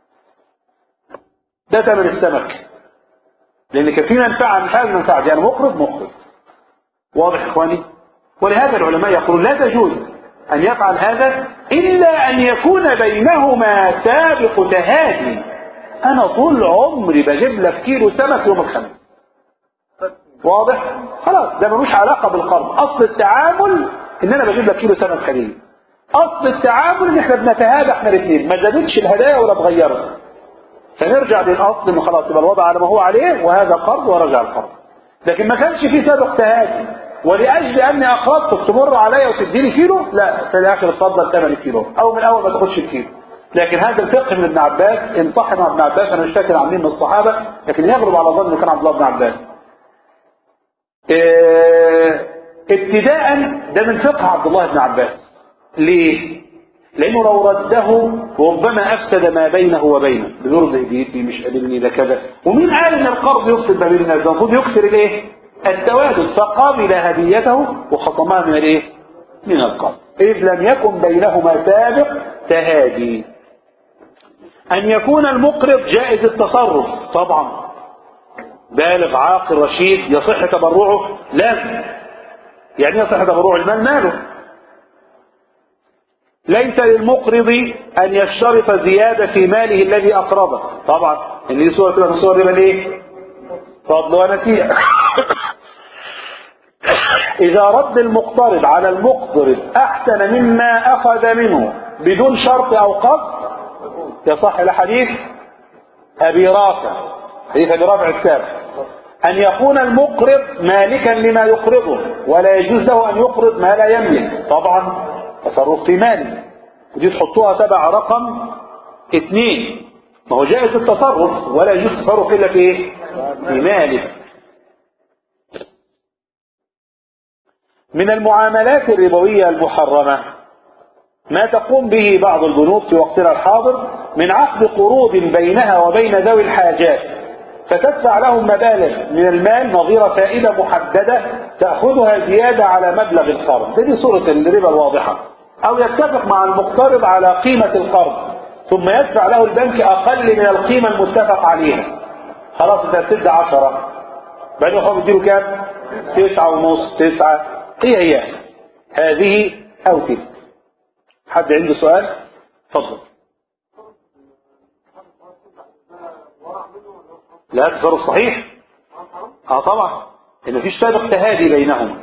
ده ثمن السمك لان كان في منفعه مش عايز منفعه يعني مقرض مقرض واضح يا اخواني ولهذا العلماء يقولون لا تجوز ان يفعل هذا الا ان يكون بينهما سابق تهادي انا طول عمري بجيب لك كيلو سمك يوم الخميس واضح خلاص ده ملوش علاقه بالقرض اصل التعامل ان انا بجيب لك كيلو سمك خليل اصل التعامل ان احنا بنتهادى احنا الاثنين ما زادتش الهدايا ولا اتغيرت فنرجع للاصل انه خلاص يبقى الوضع على ما هو عليه وهذا قرض ورجع القرض لكن ما كانش في سابق تهادي ولاجل اني اقرضتك تمر عليا وتديني كيلو لا في الاخر اتفضل ثمن الكيلو او من اول ما تاخدش الكيلو لكن هذا الفقه من ابن عباس ان صح مع ابن عباس انا مش فاكر عن مين من الصحابه لكن يغلب على ظن انه كان عبد الله بن عباس اه ابتداء ده من فقه عبد الله بن عباس ليه لأنه لو رده ربما أفسد ما بينه وبينه بنرد دي مش قابلني ده كذا ومين قال إن القرض يفسد ما بين الناس ده المفروض يكثر الإيه؟ التوادد فقبل هديته وخصمها من الإيه؟ من القرض إذ لم يكن بينهما سابق تهادي أن يكون المقرض جائز التصرف طبعا بالغ عاقل رشيد يصح تبرعه لا يعني يصح تبرع المال ماله ليس للمقرض أن يشترط زيادة في ماله الذي أقرضه طبعا إن دي صورة تبقى من صور الربا ليه فضل ونسيئة إذا رد المقترض على المقترض أحسن مما أخذ منه بدون شرط أو قصد يصح الحديث أبي رافع حديث أبي رافع السابق أن يكون المقرض مالكا لما يقرضه ولا يجوز له أن يقرض ما لا يملك طبعا تصرف في مال ودي تحطوها تبع رقم اثنين ما هو جائز التصرف ولا يجوز التصرف إلا في إيه؟ في مالك من المعاملات الربوية المحرمة ما تقوم به بعض البنوك في وقتنا الحاضر من عقد قروض بينها وبين ذوي الحاجات فتدفع لهم مبالغ من المال نظير فائدة محددة تأخذها زيادة على مبلغ القرض دي صورة الربا الواضحة أو يتفق مع المقترض على قيمة القرض ثم يدفع له البنك أقل من القيمة المتفق عليها خلاص انت هتسد عشرة بعدين هو بيديله كام؟ تسعة ونص تسعة هي هي هذه أو تلك حد عنده سؤال؟ اتفضل لا تصرف صحيح اه طبعا ان مفيش سابق تهادي بينهم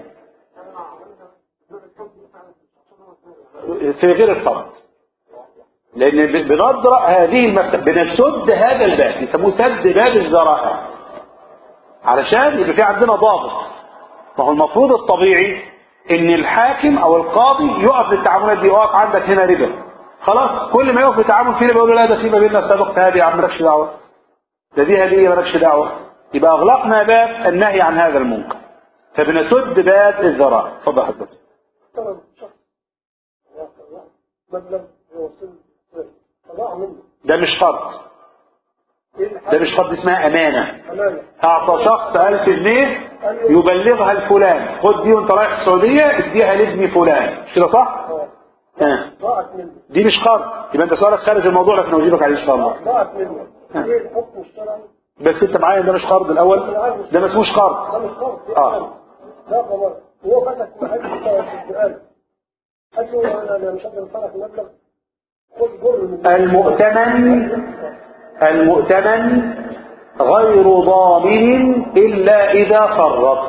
في غير الفرد لان بنضرأ هذه المسألة بنسد هذا الباب يسموه سد باب الذرائع علشان يبقى في عندنا ضابط ما هو المفروض الطبيعي ان الحاكم او القاضي يقف للتعاملات دي يقف عندك هنا ربا خلاص كل ما يقف للتعامل فيه ربا يقول له لا ده في ما بيننا سابق تهادي يا عم مالكش دعوه ده دي هديه مالكش دعوه يبقى اغلقنا باب النهي عن هذا المنكر فبنسد باب الذرائع اتفضل حضرتك طلب شخص مبلغ يوصل طلع منه ده مش قرض ايه ده الحل؟ مش قرض اسمها امانه امانه اعطى شخص 1000 جنيه يبلغها لفلان خد دي وانت رايح السعوديه اديها لابن فلان مش كده صح؟ اه ها ضاعت منه دي مش قرض يبقى انت سؤالك خارج الموضوع لكن اجيبك عليه ان شاء الله ضاعت منه ايه الحكم الشرعي؟ بس انت معايا ده مش قرض الاول ده ما اسموش ده قرض مش قرض اه لا طبعا هو فتح محل السؤال قال له انا أنا مش قادر اصرف المبلغ خد جر من المؤتمن المؤتمن غير ضامن إلا إذا فرط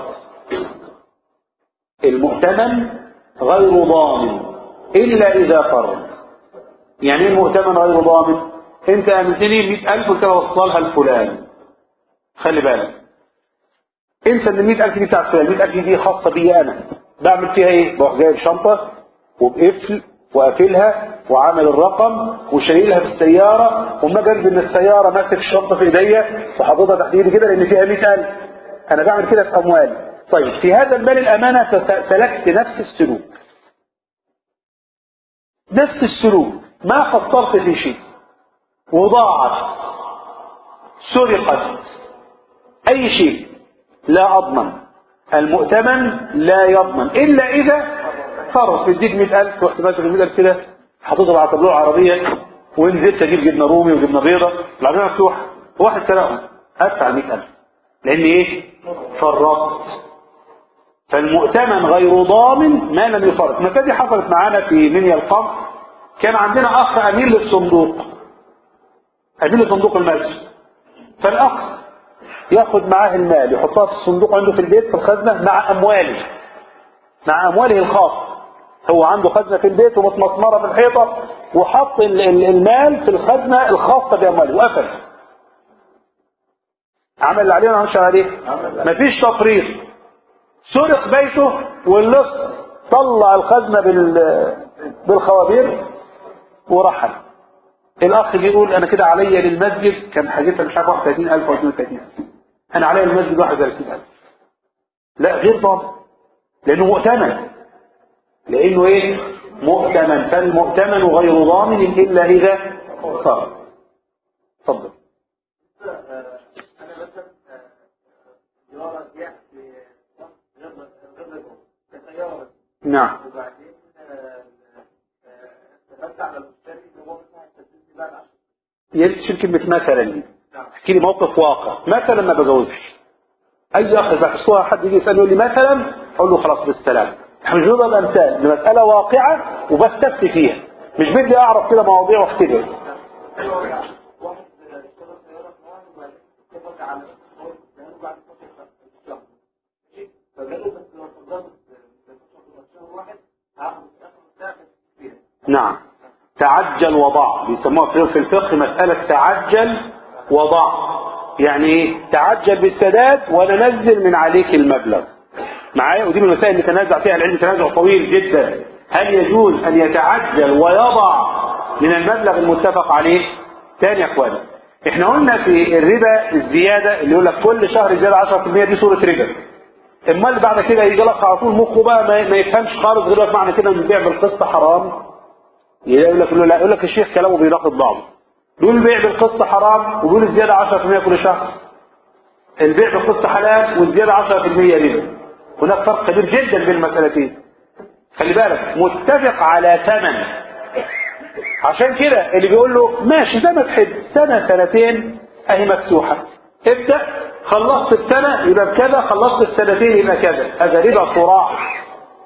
المؤتمن غير ضامن إلا إذا فرط يعني ايه المؤتمن غير ضامن انت امنتني 100000 قلت اوصلها لفلان خلي بالك انسى ان 100000 دي بتاعت فلان 100000 دي خاصه بي انا بعمل فيها ايه بروح جايب شنطه وبقفل وقافلها وعامل الرقم وشايلها في السياره وما جنب من السياره ماسك الشنطه في ايديا وحاططها تحت ايدي كده لان فيها 100000 انا بعمل كده في اموالي طيب في هذا المال الامانه فس- سلكت نفس السلوك نفس السلوك ما قصرت في شيء وضاعت سرقت أي شيء لا أضمن المؤتمن لا يضمن إلا إذا فرط يديك 100000 رحت ماسك ال 100000 كده حاططها على طابلوه عربية ونزلت أجيب جبنة رومي وجبنة بيضة العربية مفتوحة واحد سرقهم أدفع 100000 لأن إيه؟ فرطت فالمؤتمن غير ضامن ما لم يفرط المسألة دي حصلت معانا في منيا القمر كان عندنا أخ أمين للصندوق أمين لصندوق المسجد فالأخ ياخد معاه المال يحطها في الصندوق عنده في البيت في الخزنة مع أمواله مع أمواله الخاصة هو عنده خزنة في البيت ومتمسمرة في الحيطة وحط ال- ال- المال في الخزنة الخاصة بأمواله وقفل عمل اللي عليه ولا ما عملش عليه مفيش تفريط سرق بيته واللص طلع الخزنة بال بالخوابير ورحل الاخ بيقول انا كده عليا للمسجد كان حاجتها مش عارف 31000 او 32000 انا عليا للمسجد 31000 لا غير ضامن لانه مؤتمن لانه ايه مؤتمن فالمؤتمن غير ضامن إلا إذا صار تفضل انا مثلا سياره بيع في غير غير مجهول كسياره بس نعم وبعدين آه، آه، اتفقت على المشتري اللي هو مثلا هيسددني بعد 10 يا ريت تشيل كلمة مثلا دي احكي لي موقف واقع مثلا ما بجاوبش اي اخ بحسوها حد يجي يسالني يقول لي مثلا اقول له خلاص بالسلام احنا مش بنضرب امثال دي مساله واقعه وبستفتي فيها مش بدي اعرف كده مواضيع واختبر واحد اشترى سياره في واحد وبعدين اتفق على هو يديها له بعد 12 شهر ماشي فقال له بس لو فضلت شهر واحد هاخد اخر بتاع فيها نعم تعجل وضع بيسموها في في الفقه مسألة تعجل وضع يعني ايه تعجل بالسداد وننزل من عليك المبلغ معايا ودي من المسائل اللي تنازع فيها العلم تنازع طويل جدا هل يجوز ان يتعجل ويضع من المبلغ المتفق عليه تاني يا اخواني احنا قلنا في الربا الزيادة اللي يقول لك كل شهر زيادة 10% دي صورة ربا اما اللي بعد كده يجي لك على طول مخه بقى ما ما يفهمش خالص غير لك معنى كده ان البيع بالقسط حرام يقول لك لا يقول لك الشيخ كلامه بيناقض بعضه بيقول البيع بالقسط حرام وبيقول الزياده 10% كل شهر البيع بالقسط حلال والزياده 10% ربا هناك فرق كبير جدا بين المسألتين خلي بالك متفق على ثمن عشان كده اللي بيقول له ماشي زي ما تحب سنة سنتين اهي مفتوحة ابدأ خلصت السنة يبقى بكذا خلصت السنتين يبقى كذا هذا ربا صراح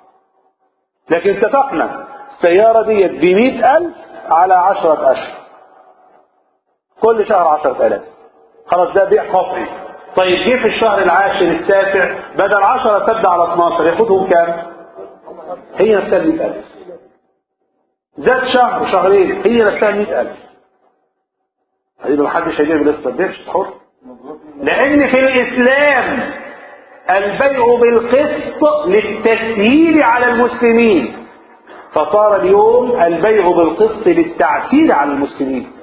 لكن اتفقنا السيارة دي بمئة ألف على عشرة أشهر كل شهر عشرة ألاف خلاص ده بيع قطعي طيب جه في الشهر العاشر التاسع بدل عشرة تبدأ على 12 ياخدهم كام؟ هي نفسها 100000 زاد شهر شهرين هي نفسها 100000 هيبقى محدش هيبيع بالقسط ما تبيعش حر لأن في الإسلام البيع بالقسط للتسهيل على المسلمين فصار اليوم البيع بالقسط للتعسير على المسلمين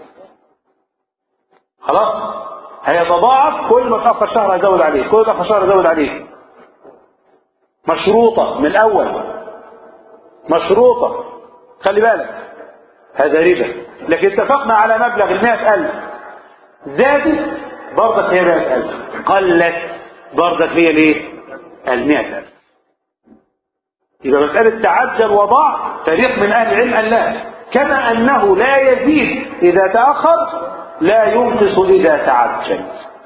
خلاص هيتضاعف كل ما تأخر شهر هيزود عليه كل ما تأخر شهر هيزود عليه مشروطة من الأول مشروطة خلي بالك هذا ربا لكن اتفقنا على مبلغ المائة ألف زادت برضك هي مائة ألف قلت برضك هي ليه المائة ألف يبقى مسألة تعجل وضع فريق من أهل العلم قال لا كما أنه لا يزيد إذا تأخر لا ينقص إذا تعجل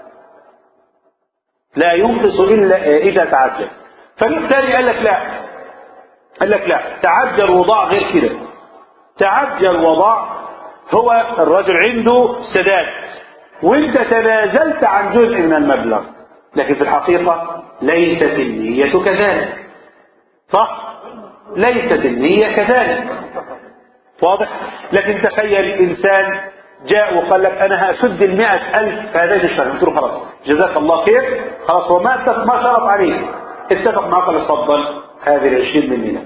لا ينقص إلا إذا تعجل فريق ثاني قال لك لا قال لك لا تعجل وضع غير كده تعجل وضع هو الرجل عنده سداد وانت تنازلت عن جزء من المبلغ لكن في الحقيقة ليست النية كذلك صح ليست النية كذلك واضح لكن تخيل إنسان جاء وقال لك أنا هأسد المئة ألف في هذين الشهر قلت له خلاص جزاك الله خير خلاص هو ما اتفق ما شرط عليه اتفق معك قال اتفضل هذه العشرين مني لك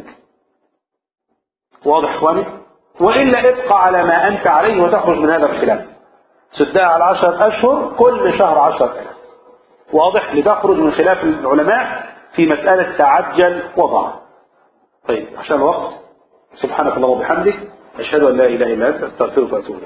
واضح اخواني وإلا ابقى على ما أنت عليه وتخرج من هذا الخلاف سدها على عشرة أشهر كل شهر عشرة ألاف واضح لتخرج من خلاف العلماء في مسألة تعجل وضع طيب عشان الوقت سبحانك اللهم وبحمدك أشهد أن لا إله إلا أنت أستغفرك وأتوب إليك